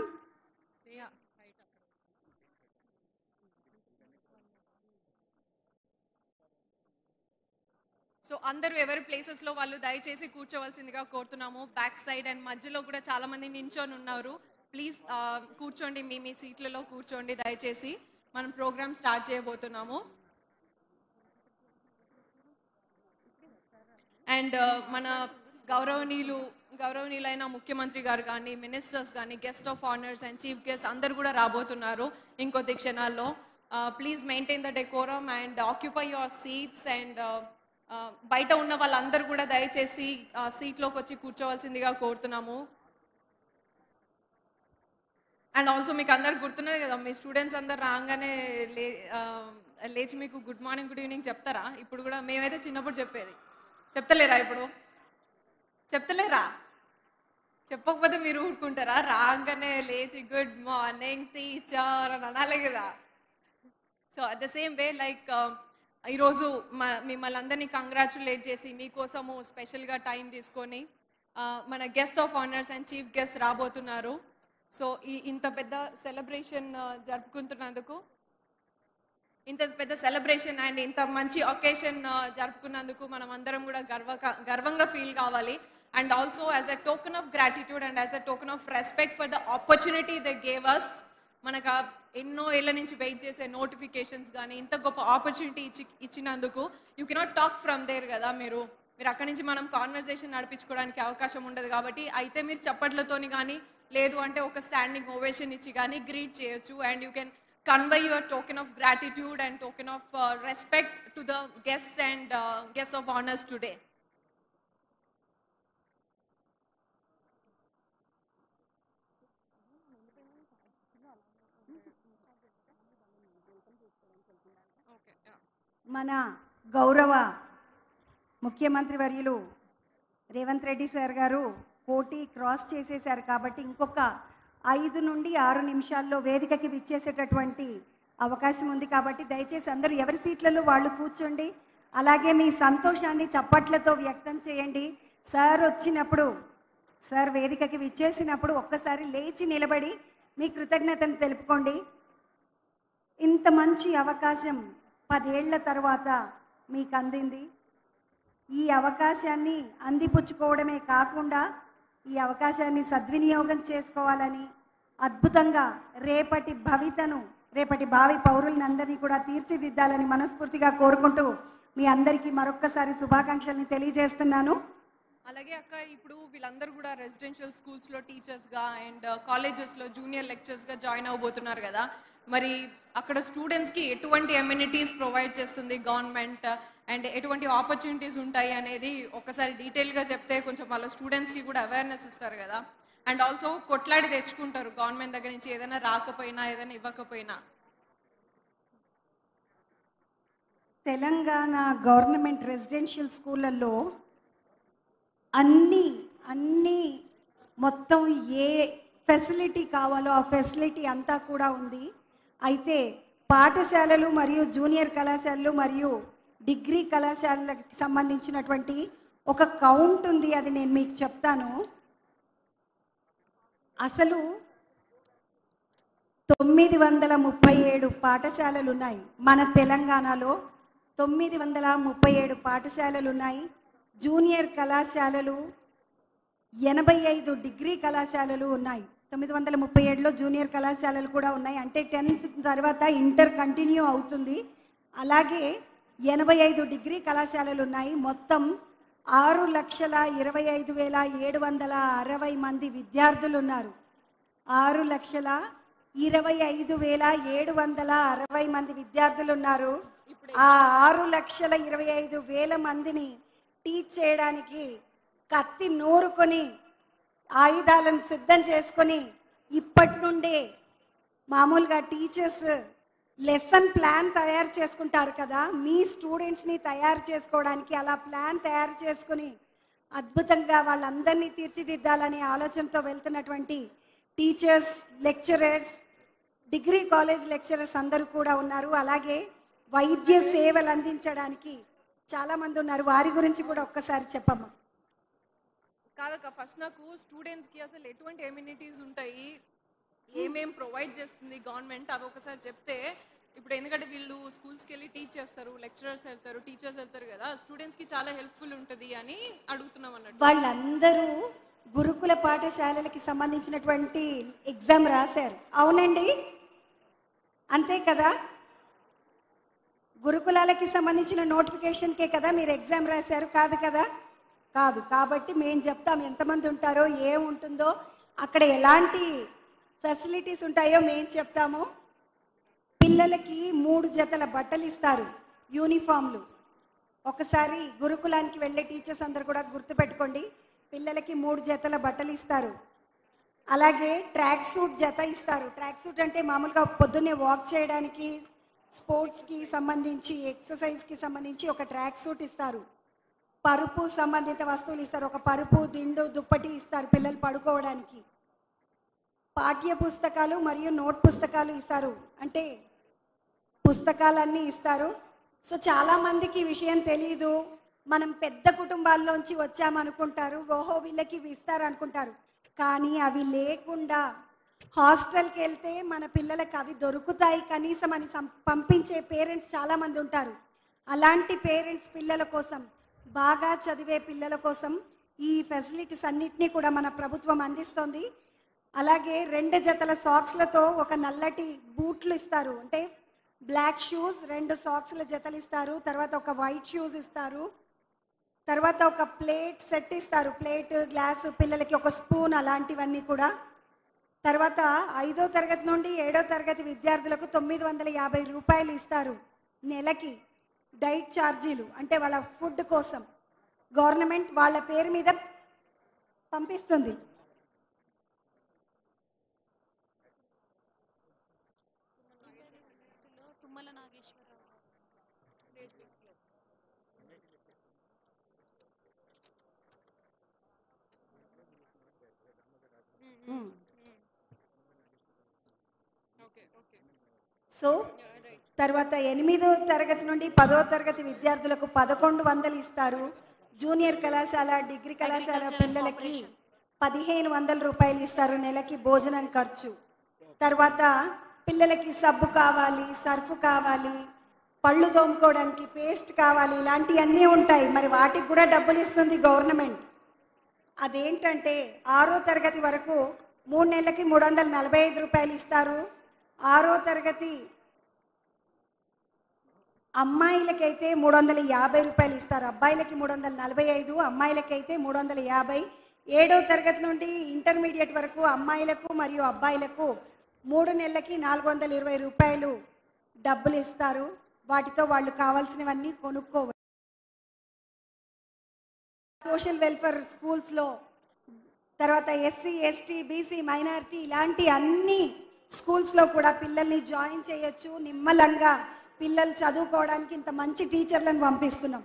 so అందరూ ఎవరి ప్లేసెస్ లో వాళ్ళు దయచేసి కూర్చోవలసిందిగా కోరుతున్నాము బ్యాక్ సైడ్ అండ్ మధ్యలో కూడా చాలా మంది నించొని ఉన్నారు ప్లీజ్ కూర్చోండి మీ మీ సీట్లలో కూర్చోండి దయచేసి మనం ప్రోగ్రామ్ స్టార్ట్ చేయబోతున్నాము అండ్ మన గౌరవనీయులు గౌరవనీయులైన ముఖ్యమంత్రి గారు కానీ మినిస్టర్స్ కానీ guest of honours and chief guest అందరు కూడా రాబోతున్నారు ఇంకొద్ది క్షణాల్లో please maintain the decorum and occupy your seats and బయట ఉన్న వాళ్ళందరూ కూడా దయచేసి సీట్లోకి వచ్చి కూర్చోవలసిందిగా కోరుతున్నాము అండ్ ఆల్సో మీకు అందరు గుర్తున్నది కదా మీ స్టూడెంట్స్ అందరు రాగానే లే ఆ, లేచి మీకు గుడ్ మార్నింగ్ గుడ్ ఈవినింగ్ చెప్తారా ఇప్పుడు కూడా మేమైతే చిన్నప్పుడు చెప్పేది చెప్తలేరా ఇప్పుడు చెప్తలేరా చెప్పకపోతే మీరు ఊరుకుంటారా రాగానే లేచి గుడ్ మార్నింగ్ టీచర్ అని అనాలి కదా so at the same way like ఈరోజు మ మిమ్మల్ని అందరినీ కంగ్రాచులేట్ చేసి మీకోసము స్పెషల్గా టైం తీసుకొని ఆ, మన guest of honours and chief guest రాబోతున్నారు సో ఈ ఇంత పెద్ద సెలబ్రేషన్ జరుపుకుంటున్నందుకు ఇంత పెద్ద సెలబ్రేషన్ అండ్ ఇంత మంచి ఒకేషన్ జరుపుకున్నందుకు మనం అందరం కూడా గర్వ గర్వంగా ఫీల్ కావాలి and also as a token of gratitude and as a token of respect for the opportunity the gave us మనకు ఆ ఎన్నో ఏళ్ళ నుంచి వెయిట్ చేసే నోటిఫికేషన్స్ కానీ ఇంత గొప్ప ఆపర్చునిటీ ఇచ్చి ఇచ్చినందుకు you cannot talk from there కదా మీరు మీరు అక్కడి నుంచి మనం కాన్వర్సేషన్ నడిపించుకోవడానికి అవకాశం ఉండదు కాబట్టి అయితే మీరు చప్పట్లతోని కానీ లేదు అంటే ఒక స్టాండింగ్ ఓవేషన్ ఇచ్చి కానీ గ్రీట్ చేయొచ్చు and you can convey your token of gratitude and token of respect to the guest and guest of honours today మన గౌరవ ముఖ్యమంత్రి వర్యులు రేవంత్ రెడ్డి సార్ గారు పోటీ క్రాస్ చేసేశారు కాబట్టి ఇంకొక ఐదు నుండి ఆరు నిమిషాల్లో వేదికకి విచ్చేసేటటువంటి అవకాశం ఉంది కాబట్టి దయచేసి అందరూ ఎవరి సీట్లలో వాళ్ళు కూర్చోండి అలాగే మీ సంతోషాన్ని చప్పట్లతో వ్యక్తం చేయండి సార్ వచ్చినప్పుడు సార్ వేదికకి విచ్చేసినప్పుడు ఒక్కసారి లేచి నిలబడి మీ కృతజ్ఞతను తెలుపుకోండి ఇంత మంచి అవకాశం పదేళ్ల తర్వాత మీకు అందింది ఈ అవకాశాన్ని అందిపుచ్చుకోవడమే కాకుండా ఈ అవకాశాన్ని సద్వినియోగం చేసుకోవాలని అద్భుతంగా రేపటి భవితను రేపటి భావి పౌరులందరినీ కూడా తీర్చిదిద్దాలని మనస్ఫూర్తిగా కోరుకుంటూ మీ అందరికీ మరొక్కసారి శుభాకాంక్షల్ని తెలియజేస్తున్నాను అలాగే అక్క ఇప్పుడు వీళ్ళందరూ కూడా రెసిడెన్షియల్ స్కూల్స్లో టీచర్స్గా అండ్ కాలేజెస్లో జూనియర్ లెక్చర్స్గా జాయిన్ అవ్వబోతున్నారు కదా మరి అక్కడ స్టూడెంట్స్కి ఎటువంటి ఎమ్యూనిటీస్ ప్రొవైడ్ చేస్తుంది గవర్నమెంట్ అండ్ ఎటువంటి ఆపర్చునిటీస్ ఉంటాయి అనేది ఒకసారి డీటెయిల్గా చెప్తే కొంచెం వాళ్ళ స్టూడెంట్స్కి కూడా అవేర్నెస్ ఇస్తారు కదా అండ్ ఆల్సో కొట్లాడి తెచ్చుకుంటారు గవర్నమెంట్ దగ్గర నుంచి ఏదైనా రాకపోయినా ఏదైనా ఇవ్వకపోయినా తెలంగాణ గవర్నమెంట్ రెసిడెన్షియల్ స్కూళ్ళల్లో అన్ని అన్ని మొత్తం ఏ ఫెసిలిటీ కావాలో ఆ ఫెసిలిటీ అంతా కూడా ఉంది అయితే పాఠశాలలు మరియు జూనియర్ కళాశాలలు మరియు డిగ్రీ కళాశాలలకు సంబంధించినటువంటి ఒక కౌంట్ ఉంది అది నేను మీకు చెప్తాను అసలు తొమ్మిది వందల ముప్పై ఏడు పాఠశాలలు ఉన్నాయి మన తెలంగాణలో తొమ్మిది వందల ముప్పై ఏడు పాఠశాలలు ఉన్నాయి జూనియర్ కళాశాలలు ఎనభై ఐదు డిగ్రీ కళాశాలలు ఉన్నాయి తొమ్మిది వందల ముప్పై ఏడులో జూనియర్ కళాశాలలు కూడా ఉన్నాయి అంటే టెన్త్ తర్వాత ఇంటర్ కంటిన్యూ అవుతుంది అలాగే ఎనభై ఐదు డిగ్రీ కళాశాలలు ఉన్నాయి మొత్తం ఆరు లక్షల ఇరవై ఐదు వేల ఏడు వందల అరవై మంది విద్యార్థులు ఉన్నారు ఆరు లక్షల ఇరవై ఐదు వేల ఏడు వందల అరవై మంది విద్యార్థులు ఉన్నారు ఆ ఆరు లక్షల ఇరవై ఐదు వేల మందిని టీచ్ చేయడానికి కత్తి నూరుకొని ఆయుధాలను సిద్ధం చేసుకొని ఇప్పటి నుండే మామూలుగా టీచర్స్ లెసన్ ప్లాన్ తయారు చేసుకుంటారు కదా మీ స్టూడెంట్స్ని తయారు చేసుకోవడానికి అలా ప్లాన్ తయారు చేసుకుని అద్భుతంగా వాళ్ళందరినీ తీర్చిదిద్దాలనే ఆలోచనతో వెళ్తున్నటువంటి teachers lecturers degree college lecturers అందరూ కూడా ఉన్నారు అలాగే వైద్య సేవలు అందించడానికి చాలా మంది ఉన్నారు వారి గురించి కూడా ఒక్కసారి చెప్పమ్మా కాదక్క ఫస్ట్ నాకు స్టూడెంట్స్కి అసలు ఎటువంటి ఎమ్యూనిటీస్ ఉంటాయి ఏమేం ప్రొవైడ్ చేస్తుంది గవర్నమెంట్ అవి ఒకసారి చెప్తే ఇప్పుడు ఎందుకంటే వీళ్ళు స్కూల్స్కి వెళ్ళి టీచ్ చేస్తారు లెక్చరర్స్ వెళ్తారు టీచర్స్ వెళ్తారు కదా స్టూడెంట్స్కి చాలా హెల్ప్ఫుల్ ఉంటుంది అని అడుగుతున్నాం అన్నట్టు వాళ్ళందరూ గురుకుల పాఠశాలలకి సంబంధించినటువంటి ఎగ్జామ్ రాశారు అవునండి అంతే కదా గురుకులాలకి సంబంధించిన నోటిఫికేషన్కే కదా మీరు ఎగ్జామ్ రాశారు కాదు కదా కాదు కాబట్టి మేము చెప్తాం ఎంతమంది ఉంటారో ఏముంటుందో అక్కడ ఎలాంటి ఫెసిలిటీస్ ఉంటాయో మేము చెప్తాము పిల్లలకి మూడు జతల బట్టలు ఇస్తారు యూనిఫామ్లు ఒకసారి గురుకులానికి వెళ్ళే టీచర్స్ అందరు కూడా గుర్తుపెట్టుకోండి పిల్లలకి మూడు జతల బట్టలు ఇస్తారు అలాగే ట్రాక్ సూట్ జత ఇస్తారు ట్రాక్ సూట్ అంటే మామూలుగా పొద్దున్నే వాక్ చేయడానికి స్పోర్ట్స్కి సంబంధించి ఎక్సర్సైజ్కి సంబంధించి ఒక ట్రాక్ సూట్ ఇస్తారు పరుపు సంబంధిత వస్తువులు ఇస్తారు ఒక పరుపు దిండు దుప్పటి ఇస్తారు పిల్లలు పడుకోవడానికి పాఠ్య పుస్తకాలు మరియు నోట్ పుస్తకాలు ఇస్తారు అంటే పుస్తకాలన్నీ ఇస్తారు సో చాలా మందికి ఈ విషయం తెలియదు మనం పెద్ద కుటుంబాల్లోంచి వచ్చామనుకుంటారు ఓహో వీళ్ళకి ఇవి ఇస్తారు అనుకుంటారు కానీ అవి లేకుండా హాస్టల్కి వెళ్తే మన పిల్లలకు అవి దొరుకుతాయి కనీసం అని సం- పంపించే పేరెంట్స్ చాలా మంది ఉంటారు అలాంటి పేరెంట్స్ పిల్లల కోసం బాగా చదివే పిల్లల కోసం ఈ ఫెసిలిటీస్ అన్నిటినీ కూడా మన ప్రభుత్వం అందిస్తోంది అలాగే రెండు జతల సాక్స్లతో ఒక నల్లటి బూట్లు ఇస్తారు అంటే బ్లాక్ షూస్ రెండు సాక్స్ల జతలు ఇస్తారు తర్వాత ఒక వైట్ షూస్ ఇస్తారు తర్వాత ఒక ప్లేట్ సెట్ ఇస్తారు ప్లేట్ గ్లాస్ పిల్లలకి ఒక స్పూన్ అలాంటివన్నీ కూడా తర్వాత ఐదో తరగతి నుండి ఏడో తరగతి విద్యార్థులకు తొమ్మిది వందల యాభై రూపాయలు ఇస్తారు నెలకి డైట్ ఛార్జీలు అంటే వాళ్ళ ఫుడ్ కోసం గవర్నమెంట్ వాళ్ళ పేరు మీద పంపిస్తుంది మ్మ్. సో తర్వాత ఎనిమిదో తరగతి నుండి పదో తరగతి విద్యార్థులకు పదకొండు వందలు ఇస్తారు జూనియర్ కళాశాల డిగ్రీ కళాశాల పిల్లలకి పదిహేను వందల రూపాయలు ఇస్తారు నెలకి భోజనం ఖర్చు తర్వాత పిల్లలకి సబ్బు కావాలి సర్ఫ్ కావాలి పళ్ళు తోముకోవడానికి పేస్ట్ కావాలి ఇలాంటివన్నీ ఉంటాయి మరి వాటికి కూడా డబ్బులు ఇస్తుంది గవర్నమెంట్ అదేంటంటే ఆరో తరగతి వరకు మూడు నెలలకి మూడు వందల నలభై ఐదు రూపాయలు ఇస్తారు ఆరో తరగతి అమ్మాయిలకైతే మూడు వందల యాభై రూపాయలు ఇస్తారు అబ్బాయిలకి మూడు వందల నలభై ఐదు అమ్మాయిలకైతే మూడు వందల యాభై ఏడో తరగతి నుండి ఇంటర్మీడియట్ వరకు అమ్మాయిలకు మరియు అబ్బాయిలకు మూడు నెలలకి నాలుగు వందల ఇరవై రూపాయలు డబ్బులు ఇస్తారు వాటితో వాళ్ళు కావాల్సినవన్నీ కొనుక్కోవచ్చు సోషల్ వెల్ఫేర్ స్కూల్స్లో తర్వాత ఎస్సీ ఎస్టీ బీసీ మైనారిటీ ఇలాంటి అన్ని స్కూల్స్లో కూడా పిల్లల్ని జాయిన్ చేయొచ్చు నిమ్మలంగా పిల్లలు చదువుకోవడానికి ఇంత మంచి టీచర్లను పంపిస్తున్నాం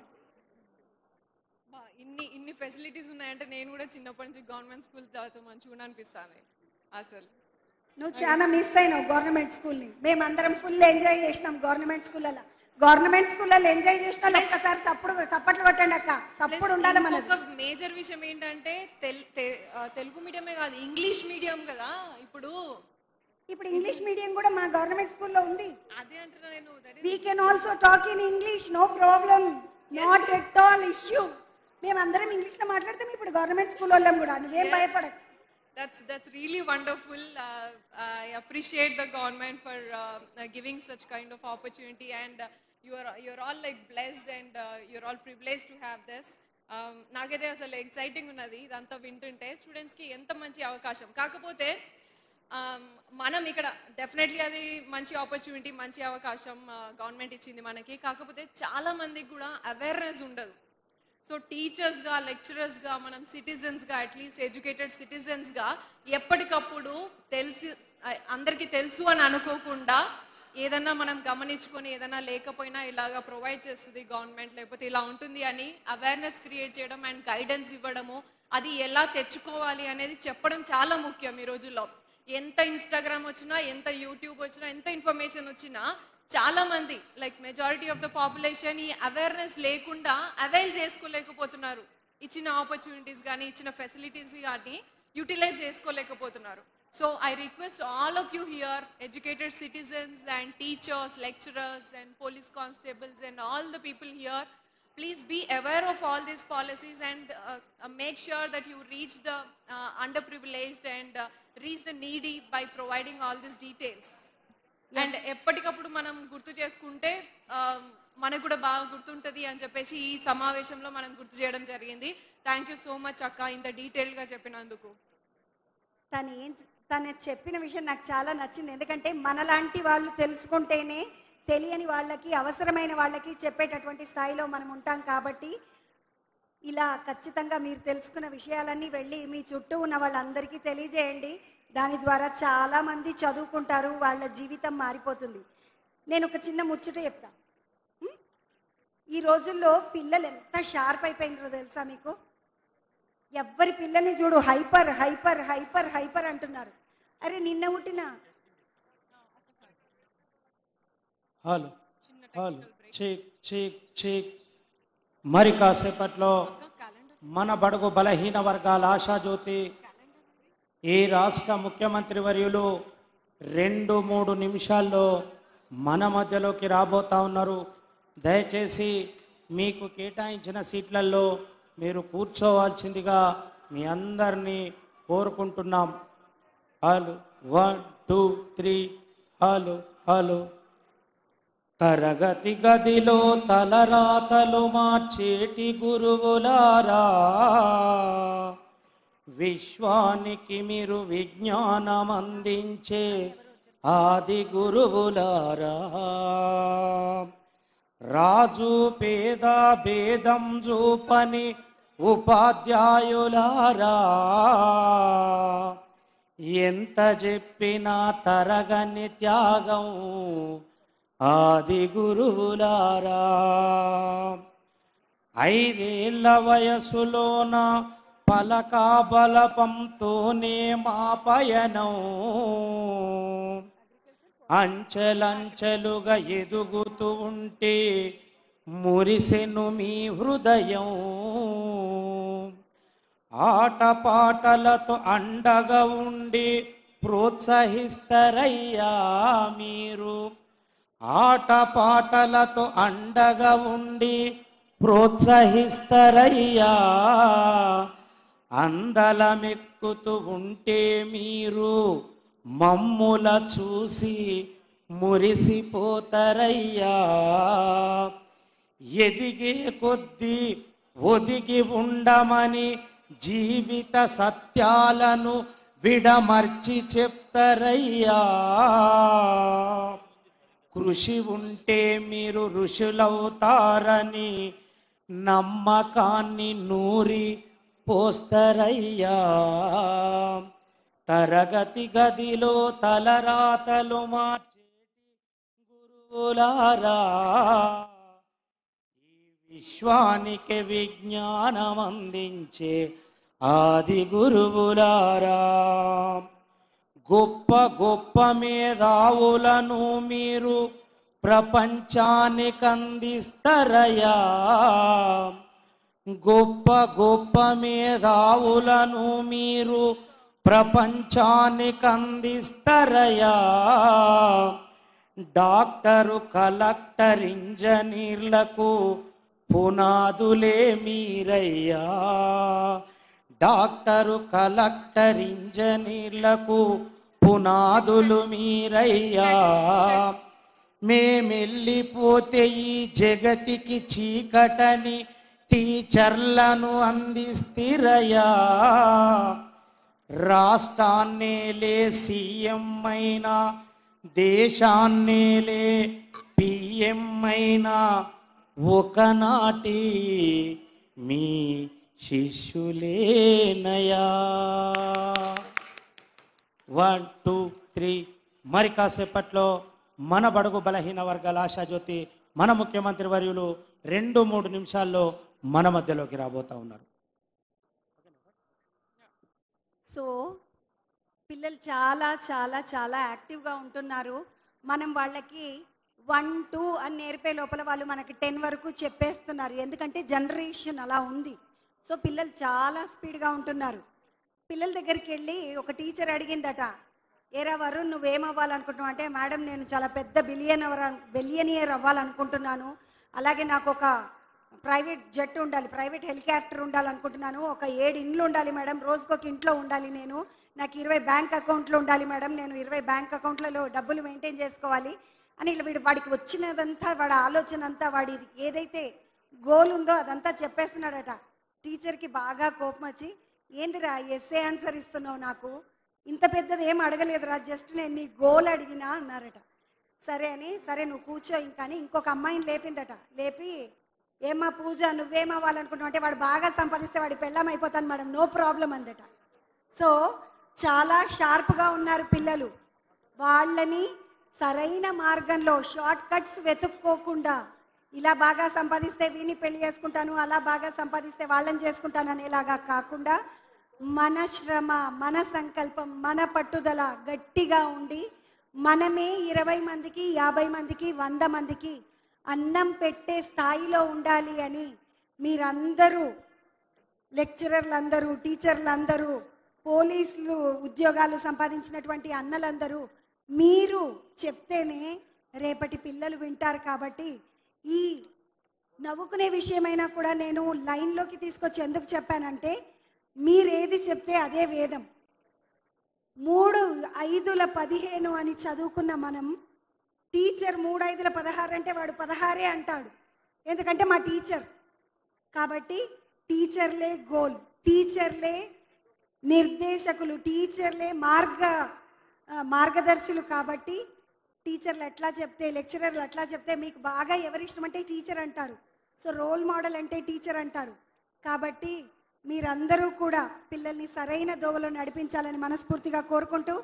బా, ఇన్ని ఇన్ని ఫెసిలిటీస్ ఉన్నాయంటే నేను కూడా చిన్నప్పటి నుంచి గవర్నమెంట్ స్కూల్ చదువుతూ మంచిగా అనిపిస్తాను అసలు నువ్వు చాలా మిస్ అయినావు గవర్నమెంట్ స్కూల్ని మేమందరం ఫుల్ ఎంజాయ్ చేసినాం గవర్నమెంట్ స్కూళ్ళలో గవర్నమెంట్ స్కూళ్ళలో ఎంజాయ్ చేసిన వాళ్ళు ఒక్కసారి సప్పుడు సప్పట్లు కొట్టండి అక్క సప్పుడు ఉండాలి మనది ఒక మేజర్ విషయం ఏంటంటే తెల్- తె- ఆ, తెలుగు మీడియమే కాదు ఇంగ్లీష్ మీడియం కదా ఇప్పుడు ఇప్పుడు ఇంగ్లీష్ మీడియం కూడా మా గవర్నమెంట్ స్కూల్లో ఉంది అదే అంటున్నా నేను that we can also talk in English no problem not at all issue మేమందరం ఇంగ్లీష్లో మాట్లాడతాం ఇప్పుడు గవర్నమెంట్ స్కూల్ వాళ్ళం కూడా నువ్వేం భయపడకు that's that's really wonderful. Uh, I appreciate the government for uh, uh, giving such kind of opportunity, and uh, you are you're all like blessed and uh, you're all privileged to have this. Um, నాకైతే అసలు ఎక్సైటింగ్ ఉన్నది ఇదంతా వింటుంటే స్టూడెంట్స్కి ఎంత మంచి అవకాశం కాకపోతే um, మనం ఇక్కడ డెఫినెట్లీ అది మంచి ఆపర్చునిటీ మంచి అవకాశం గవర్నమెంట్ ఇచ్చింది మనకి కాకపోతే చాలా మందికి కూడా అవేర్నెస్ ఉండదు సో టీచర్స్గా లెక్చరర్స్గా మనం సిటిజన్స్గా అట్లీస్ట్ ఎడ్యుకేటెడ్ సిటిజన్స్గా ఎప్పటికప్పుడు తెలిసి అ- అందరికీ తెలుసు అని అనుకోకుండా ఏదన్నా మనం గమనించుకొని ఏదైనా లేకపోయినా ఇలాగా ప్రొవైడ్ చేస్తుంది గవర్నమెంట్ లేకపోతే ఇలా ఉంటుంది అని అవేర్నెస్ క్రియేట్ చేయడం అండ్ గైడెన్స్ ఇవ్వడము అది ఎలా తెచ్చుకోవాలి అనేది చెప్పడం చాలా ముఖ్యం ఈ రోజుల్లో ఎంత ఇన్స్టాగ్రామ్ వచ్చినా ఎంత యూట్యూబ్ వచ్చినా ఎంత ఇన్ఫర్మేషన్ వచ్చినా చాలా మంది like majority of the population ఈ అవేర్నెస్ లేకుండా అవైల్ చేసుకోలేకపోతున్నారు ఇచ్చిన ఆపర్చునిటీస్ కానీ ఇచ్చిన ఫెసిలిటీస్ కానీ యూటిలైజ్ చేసుకోలేకపోతున్నారు so I request all of you here educated citizens and teachers lecturers and police constables and all the people here please be aware of all these policies and uh, uh, make sure that you reach the uh, underprivileged and uh, reach the needy by providing all these details and ఎప్పటికప్పుడు మనం గుర్తు చేసుకుంటే ఆ, మనకు కూడా బాగా గుర్తుంటుంది అని చెప్పేసి ఈ సమావేశంలో మనం గుర్తు చేయడం జరిగింది థ్యాంక్ యూ సో మచ్ అక్క ఇంత డీటెయిల్గా చెప్పినందుకు తను ఏం తను చెప్పిన విషయం నాకు చాలా నచ్చింది ఎందుకంటే మనలాంటి వాళ్ళు తెలుసుకుంటేనే తెలియని వాళ్ళకి అవసరమైన వాళ్ళకి చెప్పేటటువంటి స్థాయిలో మనం ఉంటాం కాబట్టి ఇలా ఖచ్చితంగా మీరు తెలుసుకున్న విషయాలన్నీ వెళ్ళి మీ చుట్టూ ఉన్న వాళ్ళందరికీ తెలియజేయండి దాని ద్వారా చాలా మంది చదువుకుంటారు వాళ్ళ జీవితం మారిపోతుంది నేను ఒక చిన్న ముచ్చట చెప్తా ఉం? ఈ రోజుల్లో పిల్లలు ఎంత షార్ప్ అయిపోయినారో తెలుసా మీకు ఎవ్వరి పిల్లల్ని చూడు హైపర్ హైపర్ హైపర్ హైపర్ అంటున్నారు అరే నిన్న పుట్టిన హలో హలో చీక్ చీక్ చీక్ మరి కాసేపట్లో మన బడుగు బలహీన వర్గాల ఆశాజ్యోతి ఈ రాష్ట్ర ముఖ్యమంత్రి వర్యులు రెండు మూడు నిమిషాల్లో మన మధ్యలోకి రాబోతా ఉన్నారు దయచేసి మీకు కేటాయించిన సీట్లలో మీరు కూర్చోవాల్సిందిగా మీ అందరినీ కోరుకుంటున్నాం hello one two three hello hello తరగతి గదిలో తలరాతలు మార్చేటి గురువులారా విశ్వానికి మీరు విజ్ఞానం అందించే ఆది గురువులారా రాజు పేద భేదం చూపని ఉపాధ్యాయులారా ఎంత చెప్పినా తరగని త్యాగం ఆది గురువులారా ఐదేళ్ల వయసులోన పలకా బలపంతోనే మా పయనం అంచెలంచెలుగా ఎదుగుతూ ఉంటే మురిసెను మీ హృదయం ఆటపాటలతో అండగా ఉండి ప్రోత్సహిస్తారయ్యా మీరు ఆటపాటలతో అండగా ఉండి ప్రోత్సహిస్తారయ్యా అందలమెక్కుతూ ఉంటే మీరు మమ్ముల చూసి మురిసిపోతారయ్యా ఎదిగే కొద్దీ ఒదిగి ఉండమని జీవిత సత్యాలను విడమర్చి చెప్తారయ్యా కృషి ఉంటే మీరు ఋషులవుతారని నమ్మకాన్ని నూరి పోస్తరయ్యా తరగతి గదిలో తలరాతలు మార్చేటి గురువులారా ఈ విశ్వానికి విజ్ఞానం అందించే ఆది గురువులారా గొప్ప గొప్ప మేధావులను మీరు ప్రపంచానికి అందిస్తారయ్యా గొప్ప గొప్ప మేధావులను మీరు ప్రపంచానికి అందిస్తారయ్యా డాక్టరు కలెక్టర్ ఇంజనీర్లకు పునాదులే మీరయ్యా డాక్టరు కలెక్టర్ ఇంజనీర్లకు పునాదులు మీరయ్యా మేమెళ్ళిపోతే ఈ జగతికి చీకటని టీచర్లను అందిస్తిరయ్యా రాష్ట్రాన్నేలే సీఎం అయినా దేశాన్నేలే పిఎం అయినా ఒకనాటి మీ శిష్యులేనయా వన్ టూ త్రీ మరి కాసేపట్లో మన బడుగు బలహీన వర్గాల ఆశాజ్యోతి మన ముఖ్యమంత్రి వర్యులు రెండు మూడు నిమిషాల్లో మన మధ్యలోకి రాబోతా ఉన్నారు సో పిల్లలు చాలా చాలా చాలా యాక్టివ్గా ఉంటున్నారు మనం వాళ్ళకి వన్ టూ అని నేర్పే లోపల వాళ్ళు మనకి టెన్ వరకు చెప్పేస్తున్నారు ఎందుకంటే జనరేషన్ అలా ఉంది సో పిల్లలు చాలా స్పీడ్గా ఉంటున్నారు పిల్లల దగ్గరికి వెళ్ళి ఒక టీచర్ అడిగిందట ఏరా వరుణ్ నువ్వేం అవ్వాలనుకుంటున్నావు అంటే మేడం నేను చాలా పెద్ద బిలియన్ బిలియనియర్ అవ్వాలనుకుంటున్నాను అలాగే నాకు ఒక ప్రైవేట్ జెట్ ఉండాలి ప్రైవేట్ హెలికాప్టర్ ఉండాలనుకుంటున్నాను ఒక ఏడు ఇండ్లు ఉండాలి మేడం రోజుకొక ఒక ఇంట్లో ఉండాలి నేను నాకు ఇరవై బ్యాంక్ అకౌంట్లు ఉండాలి మేడం నేను ఇరవై బ్యాంక్ అకౌంట్లలో డబ్బులు మెయింటైన్ చేసుకోవాలి అని ఇలా వీడు వాడికి వచ్చినదంతా వాడి ఆలోచన అంతా వాడి ఏదైతే గోల్ ఉందో అదంతా చెప్పేస్తున్నాడట టీచర్కి బాగా కోపం వచ్చి ఏందిరా ఎస్ఏ ఆన్సర్ ఇస్తున్నావు నాకు ఇంత పెద్దది ఏం అడగలేదురా జస్ట్ నేను నీ గోల్ అడిగినా అన్నారట సరే అని సరే నువ్వు కూర్చో ఇంకా అని ఇంకొక అమ్మాయిని లేపిందట లేపి ఏమ్మా పూజ నువ్వేం అవ్వాలనుకుంటున్నావు అంటే వాడు బాగా సంపాదిస్తే వాడి పెళ్ళం అయిపోతాను మేడం నో ప్రాబ్లం అందట సో చాలా షార్ప్గా ఉన్నారు పిల్లలు వాళ్ళని సరైన మార్గంలో షార్ట్ కట్స్ వెతుక్కోకుండా ఇలా బాగా సంపాదిస్తే వీని పెళ్లి చేసుకుంటాను అలా బాగా సంపాదిస్తే వాళ్ళని చేసుకుంటాను అనేలాగా కాకుండా మన శ్రమ మన సంకల్పం మన పట్టుదల గట్టిగా ఉండి మనమే ఇరవై మందికి యాభై మందికి వంద మందికి అన్నం పెట్టే స్థాయిలో ఉండాలి అని మీరందరూ లెక్చరర్లు అందరూ టీచర్లు అందరూ పోలీసులు ఉద్యోగాలు సంపాదించినటువంటి అన్నలందరూ మీరు చెప్తేనే రేపటి పిల్లలు వింటారు కాబట్టి ఈ నవ్వుకునే విషయమైనా కూడా నేను లైన్లోకి తీసుకొచ్చి ఎందుకు చెప్పానంటే మీరేది చెప్తే అదే వేదం మూడు ఐదుల పదిహేను అని చదువుకున్న మనం టీచర్ మూడు ఐదుల పదహారు అంటే వాడు పదహారే అంటాడు ఎందుకంటే మా టీచర్ కాబట్టి టీచర్లే గోల్ టీచర్లే నిర్దేశకులు టీచర్లే మార్గ ఆ, మార్గదర్శులు కాబట్టి టీచర్లు ఎట్లా చెప్తే లెక్చరర్లు ఎట్లా చెప్తే మీకు బాగా ఎవరి ఇష్టం అంటే టీచర్ అంటారు సో రోల్ మోడల్ అంటే టీచర్ అంటారు కాబట్టి మీరందరూ కూడా పిల్లల్ని సరైన దోవలో నడిపించాలని మనస్ఫూర్తిగా కోరుకుంటూ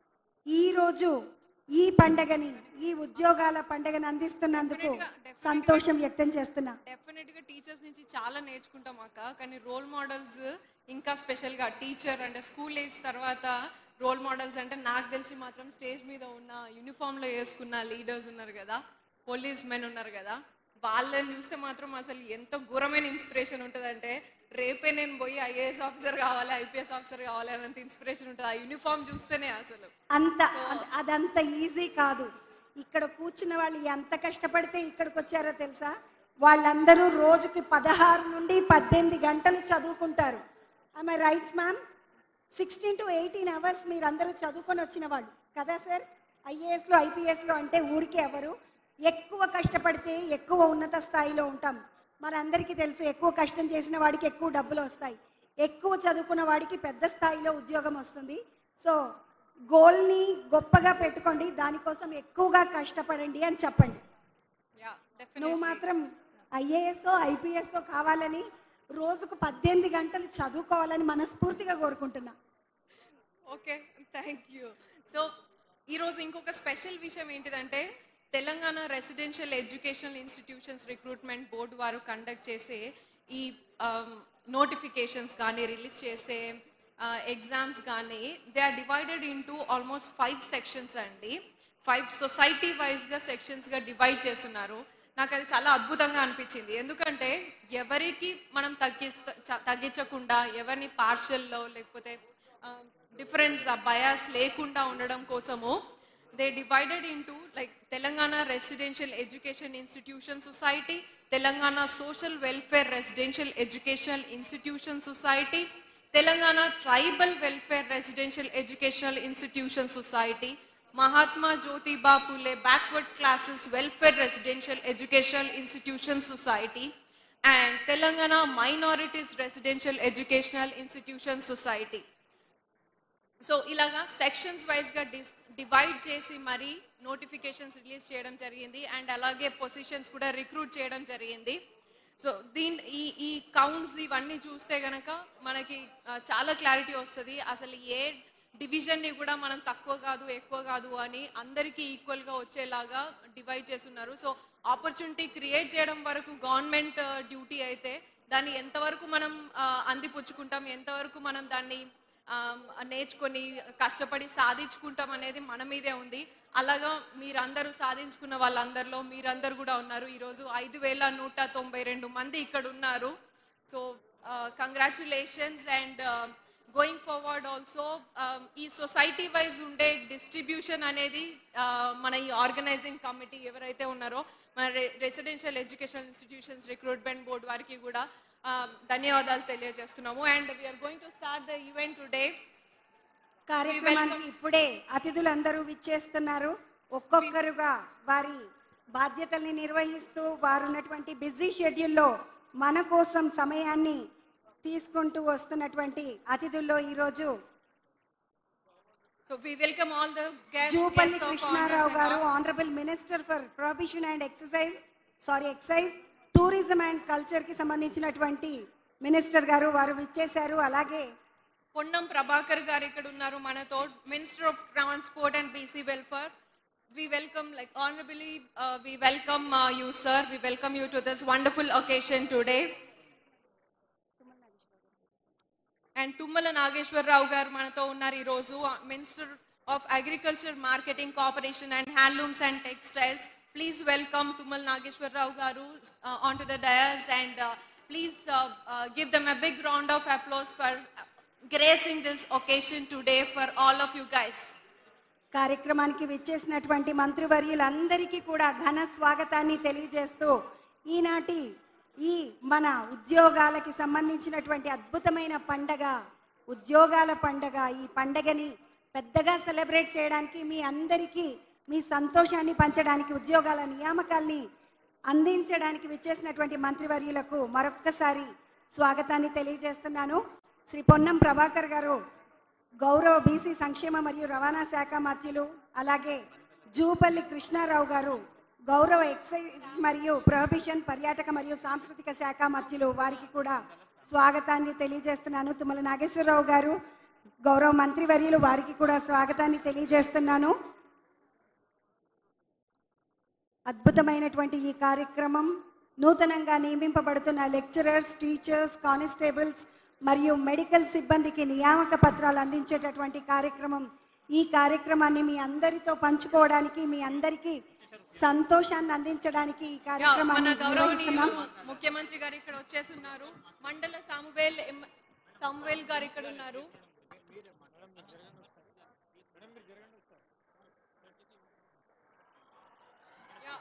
ఈరోజు ఈ పండగని ఈ ఉద్యోగాల పండగని అందిస్తున్నందుకు సంతోషం వ్యక్తం చేస్తున్నా డెఫినెట్ గా టీచర్స్ నుంచి చాలా నేర్చుకుంటాం అక్క కానీ రోల్ మోడల్స్ ఇంకా స్పెషల్ గా టీచర్ అంటే స్కూల్ ఏజ్ తర్వాత రోల్ మోడల్స్ అంటే నాకు తెలిసి మాత్రం స్టేజ్ మీద ఉన్న యూనిఫామ్ లో వేసుకున్న లీడర్స్ ఉన్నారు కదా పోలీస్ మెన్ ఉన్నారు కదా వాళ్ళని చూస్తే మాత్రం అసలు ఎంత ఘోరమైన ఇన్స్పిరేషన్ ఉంటుందంటే రేపే నేను పోయి ఐఏఎస్ ఆఫీసర్ కావాలి ఐపీఎస్ ఆఫీసర్ కావాలి అన్నంత ఇన్స్పిరేషన్ ఉంటుంది ఆ యూనిఫామ్ చూస్తేనే అసలు అంత అద- అదంత ఈజీ కాదు ఇక్కడ కూర్చున్న వాళ్ళు ఎంత కష్టపడితే ఇక్కడికి వచ్చారో తెలుసా వాళ్ళందరూ రోజుకి పదహారు నుండి పద్దెనిమిది గంటలు చదువుకుంటారు ఆమె right ma'am sixteen to eighteen hours మీరు అందరూ చదువుకొని వచ్చిన వాళ్ళు కదా సార్ ఐఏఎస్లో ఐపీఎస్లో అంటే ఊరికే ఎవరు ఎక్కువ కష్టపడితే ఎక్కువ ఉన్నత స్థాయిలో ఉంటాం మనందరికీ తెలుసు ఎక్కువ కష్టం చేసిన వాడికి ఎక్కువ డబ్బులు వస్తాయి ఎక్కువ చదువుకున్న వాడికి పెద్ద స్థాయిలో ఉద్యోగం వస్తుంది సో గోల్ని గొప్పగా పెట్టుకోండి దానికోసం ఎక్కువగా కష్టపడండి అని చెప్పండి యా నువ్వు మాత్రం ఐఏఎస్ ఐపీఎస్ కావాలని రోజుకు పద్దెనిమిది గంటలు చదువుకోవాలని మనస్ఫూర్తిగా కోరుకుంటున్నా ఓకే థ్యాంక్ యూ సో ఈరోజు ఇంకొక స్పెషల్ విషయం ఏంటిదంటే Telangana residential educational institutions recruitment board వారు కండక్ట్ చేసే ఈ నోటిఫికేషన్స్ కానీ రిలీజ్ చేసే ఎగ్జామ్స్ కానీ they are divided into almost five sections అండి ఫైవ్ సొసైటీ వైజ్గా సెక్షన్స్గా డివైడ్ చేస్తున్నారు నాకు అది చాలా అద్భుతంగా అనిపించింది ఎందుకంటే ఎవరికి మనం తగ్గిస్త చ- తగ్గించకుండా ఎవరిని పార్షల్లో లేకపోతే డిఫరెన్స్ బయాస్ లేకుండా ఉండడం కోసము they divided into like Telangana residential education institution society Telangana social welfare residential educational institution society Telangana tribal welfare residential educational institution society Mahatma Jyotiba Phule backward classes welfare residential educational institution society and Telangana minorities residential educational institution society so ఇలాగా సెక్షన్స్ వైజ్గా డివైడ్ చేసి మరి నోటిఫికేషన్స్ రిలీజ్ చేయడం జరిగింది అండ్ అలాగే పొజిషన్స్ కూడా రిక్రూట్ చేయడం జరిగింది సో దీని ఈ ఈ కౌంట్స్ ఇవన్నీ చూస్తే గనక మనకి ఆ, చాలా క్లారిటీ వస్తుంది అసలు ఏ డివిజన్ని కూడా మనం తక్కువ కాదు ఎక్కువ కాదు అని అందరికీ ఈక్వల్గా వచ్చేలాగా డివైడ్ చేస్తున్నారు సో ఆపర్చునిటీ క్రియేట్ చేయడం వరకు గవర్నమెంట్ డ్యూటీ అయితే దాన్ని ఎంతవరకు మనం ఆ, అందిపుచ్చుకుంటాం ఎంతవరకు మనం దాన్ని ఆ, నేర్చుకొని కష్టపడి సాధించుకుంటాం అనేది మన మీదే ఉంది అలాగా మీరందరూ సాధించుకున్న వాళ్ళందరిలో మీరందరూ కూడా ఉన్నారు ఈరోజు ఐదు వేల నూట తొంభై రెండు మంది ఇక్కడ ఉన్నారు so congratulations and going forward also ఈ సొసైటీ వైజ్ ఉండే డిస్ట్రిబ్యూషన్ అనేది uh, మన ఈ ఆర్గనైజింగ్ కమిటీ ఎవరైతే ఉన్నారో మన residential education institutions recruitment board వారికి కూడా uh, ధన్యవాదాలు తెలియజేస్తున్నాము and we are going to start the event today కార్యక్రమానికి ఇప్పుడే అతిథులందరూ విచ్చేస్తున్నారు ఒక్కొక్కరుగా వారి బాధ్యతల్ని నిర్వహిస్తూ వారు ఉన్నటువంటి బిజీ షెడ్యూల్లో మన కోసం సమయాన్ని తీసుకుంటూ వస్తున్నటువంటి అతిథుల్లో ఈరోజు so we welcome all the guests Jupalli Krishna Rao గారు honourable minister for prohibition and exercise sorry excise tourism and culture కి సంబంధించినటువంటి మినిస్టర్ గారు వారు విచ్చేశారు అలాగే పొన్నం ప్రభాకర్ గారు ఇక్కడ ఉన్నారు మనతో minister of transport and BC welfare we welcome like honorably uh, we welcome uh, you sir we welcome you to this wonderful occasion today and Tummala Nageswara Rao గారు మనతో ఉన్నారు ఈరోజు minister of agriculture marketing cooperation and handlooms and textiles please welcome Tummala Nageswara Rao గారు on to the dais and please give them a big round of applause for gracing this occasion today for all of you guys కార్యక్రమానికి విచ్చేసినటువంటి మంత్రివర్యులందరికీ కూడా ఘన స్వాగతాన్ని తెలియజేస్తూ ఈనాటి ఈ మన ఉద్యోగాలకి సంబంధించినటువంటి అద్భుతమైన పండగ ఉద్యోగాల పండగ ఈ పండగని పెద్దగా సెలబ్రేట్ చేయడానికి మీ అందరికీ మీ సంతోషాన్ని పంచడానికి ఉద్యోగాల నియామకాల్ని అందించడానికి విచ్చేసినటువంటి మంత్రివర్యులకు మరొక్కసారి స్వాగతాన్ని తెలియజేస్తున్నాను శ్రీ పొన్నం ప్రభాకర్ గారు గౌరవ బీసీ సంక్షేమ మరియు రవాణా శాఖ మంత్రులు అలాగే జూపల్లి కృష్ణారావు గారు గౌరవ ఎక్సైజ్ మరియు ప్రొహిబిషన్ పర్యాటక మరియు సాంస్కృతిక శాఖ మంత్రులు వారికి కూడా స్వాగతాన్ని తెలియజేస్తున్నాను తుమ్మల నాగేశ్వరరావు గారు గౌరవ మంత్రివర్యులు వారికి కూడా స్వాగతాన్ని తెలియజేస్తున్నాను అద్భుతమైనటువంటి ఈ కార్యక్రమం నూతనంగా నియమింపబడుతున్న లెక్చరర్స్ టీచర్స్ కానిస్టేబుల్స్ మరియు మెడికల్ సిబ్బందికి నియామక పత్రాలు అందించేటటువంటి కార్యక్రమం ఈ కార్యక్రమాన్ని మీ అందరితో పంచుకోవడానికి మీ అందరికీ సంతోషాన్ని అందించడానికి ఈ యా, మన కార్యక్రమాన్ని గౌరవనీయులు నిర్వహిస్తున్నాం ముఖ్యమంత్రి గారు ఇక్కడ వచ్చేస్తున్నారు మండల సామువేల్ ఎం- సామువేల్ గారు ఇక్కడ ఉన్నారు యా.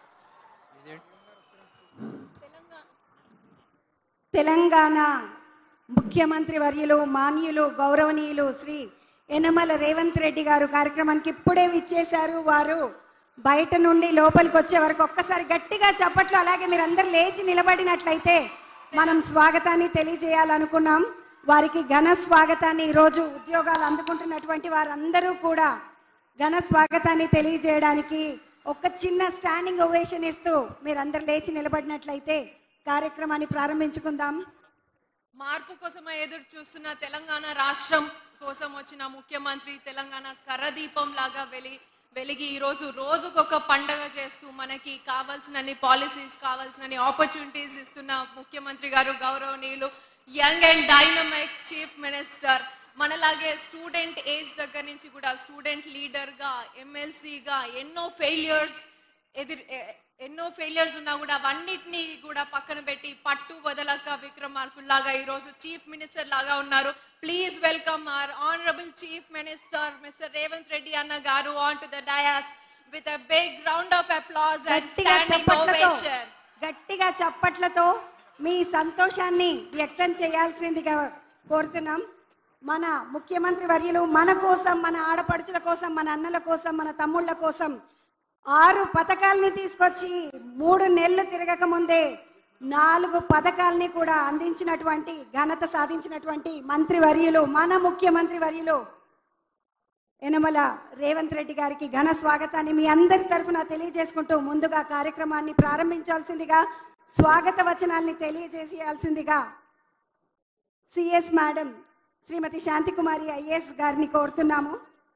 తెలంగాణ తెలంగాణ ముఖ్యమంత్రి వర్యులు మాన్యులు గౌరవనీయులు శ్రీ యనమల రేవంత్ రెడ్డి గారు కార్యక్రమానికి ఇప్పుడే విచ్చేశారు వారు బయట నుండి లోపలికి వచ్చే వరకు ఒక్కసారి గట్టిగా చప్పట్లు అలాగే మీరు అందరు లేచి నిలబడినట్లయితే మనం స్వాగతాన్ని తెలియజేయాలనుకున్నాం వారికి ఘన స్వాగతాన్ని ఈరోజు ఉద్యోగాలు అందుకుంటున్నటువంటి వారందరూ కూడా ఘన స్వాగతాన్ని తెలియజేయడానికి ఒక చిన్న స్టాండింగ్ ఓవేషన్ ఇస్తూ మీరందరు లేచి నిలబడినట్లయితే కార్యక్రమాన్ని ప్రారంభించుకుందాం మార్పు కోసం ఎదురు చూస్తున్న తెలంగాణ రాష్ట్రం కోసం వచ్చిన ముఖ్యమంత్రి తెలంగాణ కర్రదీపం లాగా వెలి వెలిగి ఈ రోజు రోజుకొక పండగ చేస్తూ మనకి కావాల్సినన్ని పాలసీస్ కావాల్సినన్ని ఆపర్చునిటీస్ ఇస్తున్న ముఖ్యమంత్రి గారు గౌరవనీయులు young and dynamic chief minister మనలాగే స్టూడెంట్ ఏజ్ దగ్గర నుంచి కూడా స్టూడెంట్ లీడర్గా ఎమ్మెల్సీగా ఎన్నో ఫెయిల్యూర్స్ ఎదురు ఎ- ఎన్నో ఫెయిలియర్స్ ఉన్నా కూడా అవన్నిటిని కూడా పక్కన పెట్టి పట్టు వదలక విక్రమార్కుల్లాగా ఈరోజు చీఫ్ మినిస్టర్ లాగా ఉన్నారు please welcome our honourable chief minister mister Revanth Reddy అన్న గారు on to the dais with a big round of applause and గట్టిగా స్టాండింగ్ చప్పట్లతో ఓవేషన్ గట్టిగా చప్పట్లతో మీ సంతోషాన్ని వ్యక్తం చేయాల్సిందిగా కోరుతున్నాం మన ముఖ్యమంత్రి వర్యులు మన కోసం మన ఆడపడుచుల కోసం మన అన్నల కోసం మన తమ్ముళ్ళ కోసం ఆరు పథకాల్ని తీసుకొచ్చి మూడు నెలలు తిరగక ముందే నాలుగు పథకాల్ని కూడా అందించినటువంటి ఘనత సాధించినటువంటి మంత్రి వర్యులు మన ముఖ్యమంత్రి వర్యులు యనమల రేవంత్ రెడ్డి గారికి ఘన స్వాగతాన్ని మీ అందరి తరఫున తెలియజేసుకుంటూ ముందుగా కార్యక్రమాన్ని ప్రారంభించాల్సిందిగా స్వాగత వచనాల్ని తెలియజేసేయాల్సిందిగా CS madam Shrimati Shanthi Kumari IAS గారిని కోరుతున్నాము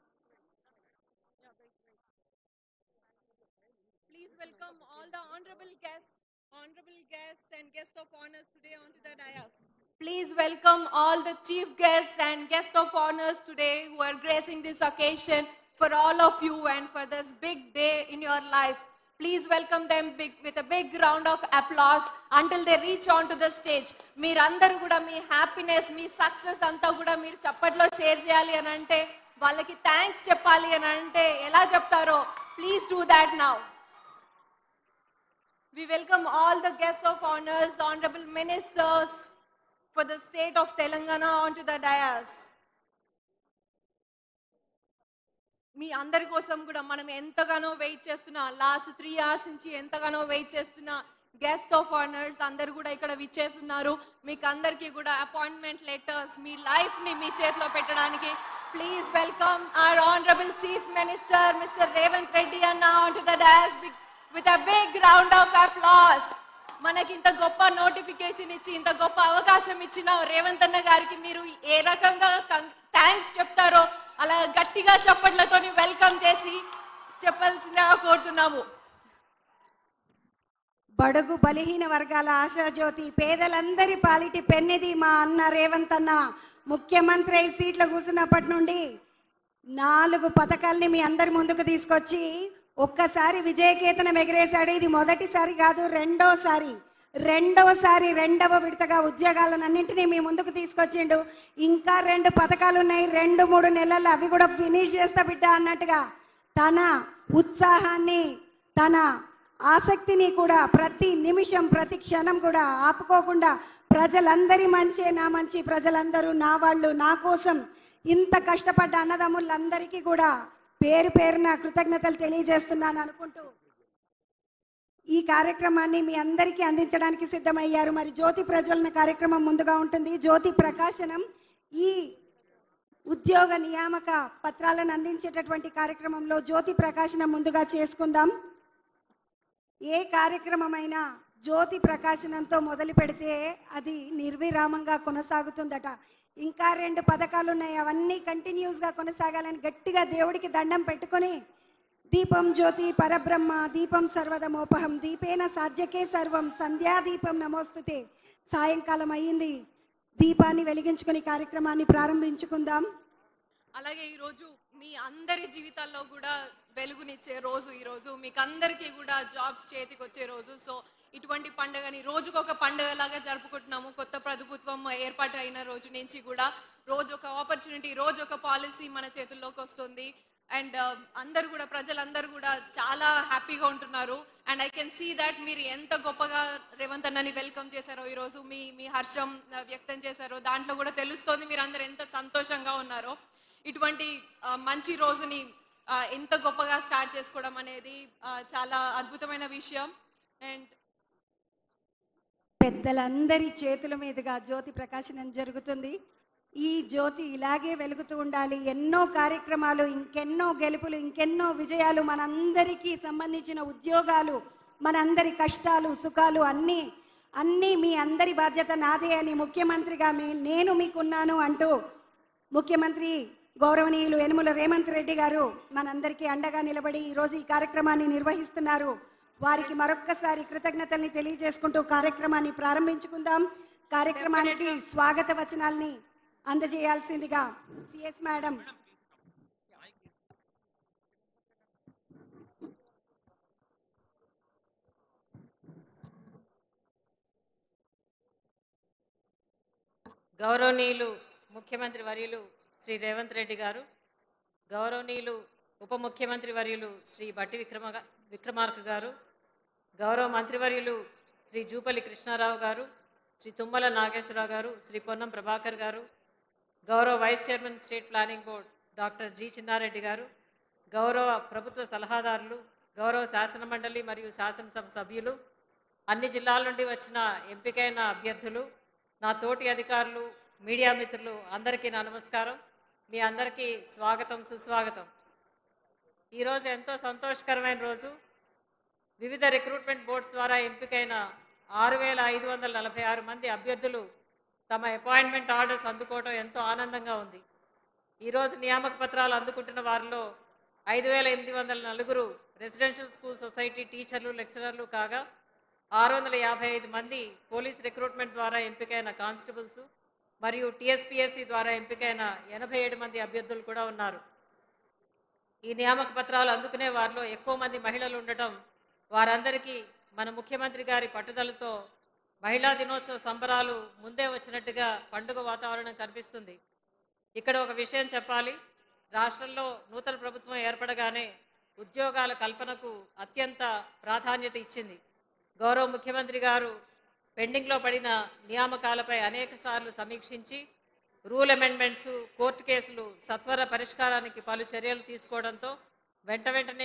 Please welcome all the honorable guests, honorable guests and guests of honors today onto the dais. Please welcome all the chief guests and guests of honors today who are gracing this occasion for all of you and for this big day in your life. Please welcome them big, with a big round of applause until they reach onto the stage. మీరందరూ కూడా మీ హ్యాపీనెస్ మీ సక్సెస్ అంతా కూడా మీరు చప్పట్లో షేర్ చేయాలి అని అంటే వాళ్ళకి థ్యాంక్స్ చెప్పాలి అని అంటే ఎలా చెప్తారో please do that now We welcome all the guests of honors, the honorable ministers for the state of Telangana onto the dais. మీ అందరి కోసం కూడా మనం ఎంతగానో వెయిట్ చేస్తున్నా లాస్ట్ త్రీ అవర్స్ నుంచి ఎంతగానో వెయిట్ చేస్తున్న గెస్ట్ ఆఫ్ ఆనర్స్ అందరు కూడా ఇక్కడ విచ్చేస్తున్నారు మీకు అందరికీ కూడా అపాయింట్మెంట్ లెటర్స్ మీ లైఫ్ ని మీ చేతిలో పెట్టడానికి please welcome our honourable chief minister mister Revanth Reddy అన్న on to the dais with a big round of applause మనకి ఇంత గొప్ప నోటిఫికేషన్ ఇచ్చి ఇంత గొప్ప అవకాశం ఇచ్చిన రేవంత్ అన్న గారికి మీరు ఏ రకంగా థ్యాంక్స్ చెప్తారో అలా గట్టిగా చప్పట్లతో వెల్కమ్ చేసి చెప్పాల్సిందిగా కోరుతున్నాము బడుగు బలహీన వర్గాల ఆశాజ్యోతి పేదలందరి పాలిటి పెన్నిది మా అన్న రేవంత్ అన్న ముఖ్యమంత్రి అయి సీట్లో కూర్చున్నప్పటి నుండి నాలుగు పథకాల్ని మీ అందరి ముందుకు తీసుకొచ్చి ఒక్కసారి విజయకేతనం ఎగిరేశాడు ఇది మొదటిసారి కాదు రెండోసారి రెండవసారి రెండవ విడతగా ఉద్యోగాలన్నింటినీ మీ ముందుకు తీసుకొచ్చిండు ఇంకా రెండు పథకాలు ఉన్నాయి రెండు మూడు నెలలు అవి కూడా ఫినిష్ చేస్తా బిడ్డ అన్నట్టుగా తన ఉత్సాహాన్ని తన ఆసక్తిని కూడా ప్రతి నిమిషం ప్రతి క్షణం కూడా ఆపుకోకుండా ప్రజలందరి మంచే నా మంచి ప్రజలందరూ నా వాళ్ళు నా కోసం ఇంత కష్టపడ్డ అన్నదమ్ములందరికీ కూడా పేరు పేరున కృతజ్ఞతలు తెలియజేస్తున్నాను అనుకుంటూ ఈ కార్యక్రమాన్ని మీ అందరికీ అందించడానికి సిద్ధమయ్యారు మరి జ్యోతి ప్రజ్వలన కార్యక్రమం ముందుగా ఉంటుంది జ్యోతి ప్రకాశనం ఈ ఉద్యోగ నియామక పత్రాలను అందించేటటువంటి కార్యక్రమంలో జ్యోతి ప్రకాశనం ముందుగా చేసుకుందాం ఏ కార్యక్రమమైనా జ్యోతి ప్రకాశనంతో మొదలు పెడితే అది నిర్విరామంగా కొనసాగుతుందట ఇంకా రెండు పథకాలు ఉన్నాయి అవన్నీ కంటిన్యూస్గా కొనసాగాలని గట్టిగా దేవుడికి దండం పెట్టుకొని దీపం జ్యోతి పరబ్రహ్మ దీపం సర్వదమోపహం దీపేన సాధ్యకే సర్వం సంధ్యాదీపం నమోస్తుతే సాయంకాలం అయ్యింది దీపాన్ని వెలిగించుకొని కార్యక్రమాన్ని ప్రారంభించుకుందాం అలాగే ఈరోజు మీ అందరి జీవితాల్లో కూడా వెలుగునిచ్చే రోజు ఈరోజు మీకు అందరికీ కూడా జాబ్స్ చేతికి వచ్చే రోజు సో ఇటువంటి పండుగని రోజుకొక పండుగలాగా జరుపుకుంటున్నాము కొత్త ప్రభుత్వం ఏర్పాటు అయిన రోజు నుంచి కూడా రోజు ఒక ఆపర్చునిటీ రోజు ఒక పాలసీ మన చేతుల్లోకి వస్తుంది అండ్ అందరు కూడా ప్రజలందరూ కూడా చాలా హ్యాపీగా ఉంటున్నారు and I can see that మీరు ఎంత గొప్పగా రేవంత్ అన్నని వెల్కమ్ చేశారో ఈరోజు మీ మీ హర్షం ఆ, వ్యక్తం చేశారో దాంట్లో కూడా తెలుస్తోంది మీరు అందరు ఎంత సంతోషంగా ఉన్నారో ఇటువంటి ఆ, మంచి రోజుని ఆ, ఎంత గొప్పగా స్టార్ట్ చేసుకోవడం అనేది ఆ, చాలా అద్భుతమైన విషయం అండ్ పెద్దలందరి చేతుల మీదుగా జ్యోతి ప్రకాశనం జరుగుతుంది ఈ జ్యోతి ఇలాగే వెలుగుతూ ఉండాలి ఎన్నో కార్యక్రమాలు ఇంకెన్నో గెలుపులు ఇంకెన్నో విజయాలు మనందరికీ సంబంధించిన ఉద్యోగాలు మనందరి కష్టాలు సుఖాలు అన్నీ అన్నీ మీ అందరి బాధ్యత నాదే అని ముఖ్యమంత్రిగా మీ నేను మీకున్నాను అంటూ ముఖ్యమంత్రి గౌరవనీయులు యనుమల రేవంత్ రెడ్డి గారు మనందరికీ అండగా నిలబడి ఈరోజు ఈ కార్యక్రమాన్ని నిర్వహిస్తున్నారు వారికి మరొక్కసారి కృతజ్ఞతల్ని తెలియజేసుకుంటూ కార్యక్రమాన్ని ప్రారంభించుకుందాం కార్యక్రమానికి స్వాగత వచనాల్ని అందజేయాల్సిందిగా సిఎస్ మేడం గౌరవనీయులు ముఖ్యమంత్రి వర్యులు శ్రీ రేవంత్ రెడ్డి గారు గౌరవనీయులు ఉప ముఖ్యమంత్రి వర్యులు శ్రీ బట్టి విక్రమ విక్రమార్క గారు గౌరవ మంత్రివర్యులు శ్రీ జూపల్లి కృష్ణారావు గారు శ్రీ తుమ్మల నాగేశ్వరరావు గారు శ్రీ పొన్నం ప్రభాకర్ గారు గౌరవ vice chairman state planning board doctor G Chinna Reddy గారు గౌరవ ప్రభుత్వ సలహాదారులు గౌరవ శాసన మండలి మరియు శాసనసభ సభ్యులు అన్ని జిల్లాల నుండి వచ్చిన ఎంపికైన అభ్యర్థులు నా తోటి అధికారులు మీడియా మిత్రులు అందరికీ నా నమస్కారం మీ అందరికీ స్వాగతం సుస్వాగతం ఈరోజు ఎంతో సంతోషకరమైన రోజు వివిధ రిక్రూట్మెంట్ బోర్డ్స్ ద్వారా ఎంపికైన ఆరు వేల ఐదు వందల నలభై ఆరు మంది అభ్యర్థులు తమ అపాయింట్మెంట్ ఆర్డర్స్ అందుకోవడం ఎంతో ఆనందంగా ఉంది ఈరోజు నియామక పత్రాలు అందుకుంటున్న వారిలో ఐదు వేల ఎనిమిది వందల నలుగురు రెసిడెన్షియల్ స్కూల్ సొసైటీ టీచర్లు లెక్చరర్లు కాగా ఆరు వందల యాభై ఐదు మంది పోలీస్ రిక్రూట్మెంట్ ద్వారా ఎంపికైన కానిస్టేబుల్స్ మరియు టీఎస్పీఎస్సీ ద్వారా ఎంపికైన ఎనభై ఏడు మంది అభ్యర్థులు కూడా ఉన్నారు ఈ నియామక పత్రాలు అందుకునే వారిలో ఎక్కువ మంది మహిళలు ఉండటం వారందరికీ మన ముఖ్యమంత్రి గారి పట్టుదలతో మహిళా దినోత్సవ సంబరాలు ముందే వచ్చినట్టుగా పండుగ వాతావరణం కనిపిస్తుంది ఇక్కడ ఒక విషయం చెప్పాలి రాష్ట్రంలో నూతన ప్రభుత్వం ఏర్పడగానే ఉద్యోగాల కల్పనకు అత్యంత ప్రాధాన్యత ఇచ్చింది గౌరవ ముఖ్యమంత్రి గారు పెండింగ్లో పడిన నియామకాలపై అనేక సార్లు సమీక్షించి రూల్ అమెండ్మెంట్స్ కోర్టు కేసులు సత్వర పరిష్కారానికి పలు చర్యలు తీసుకోవడంతో వెంట వెంటనే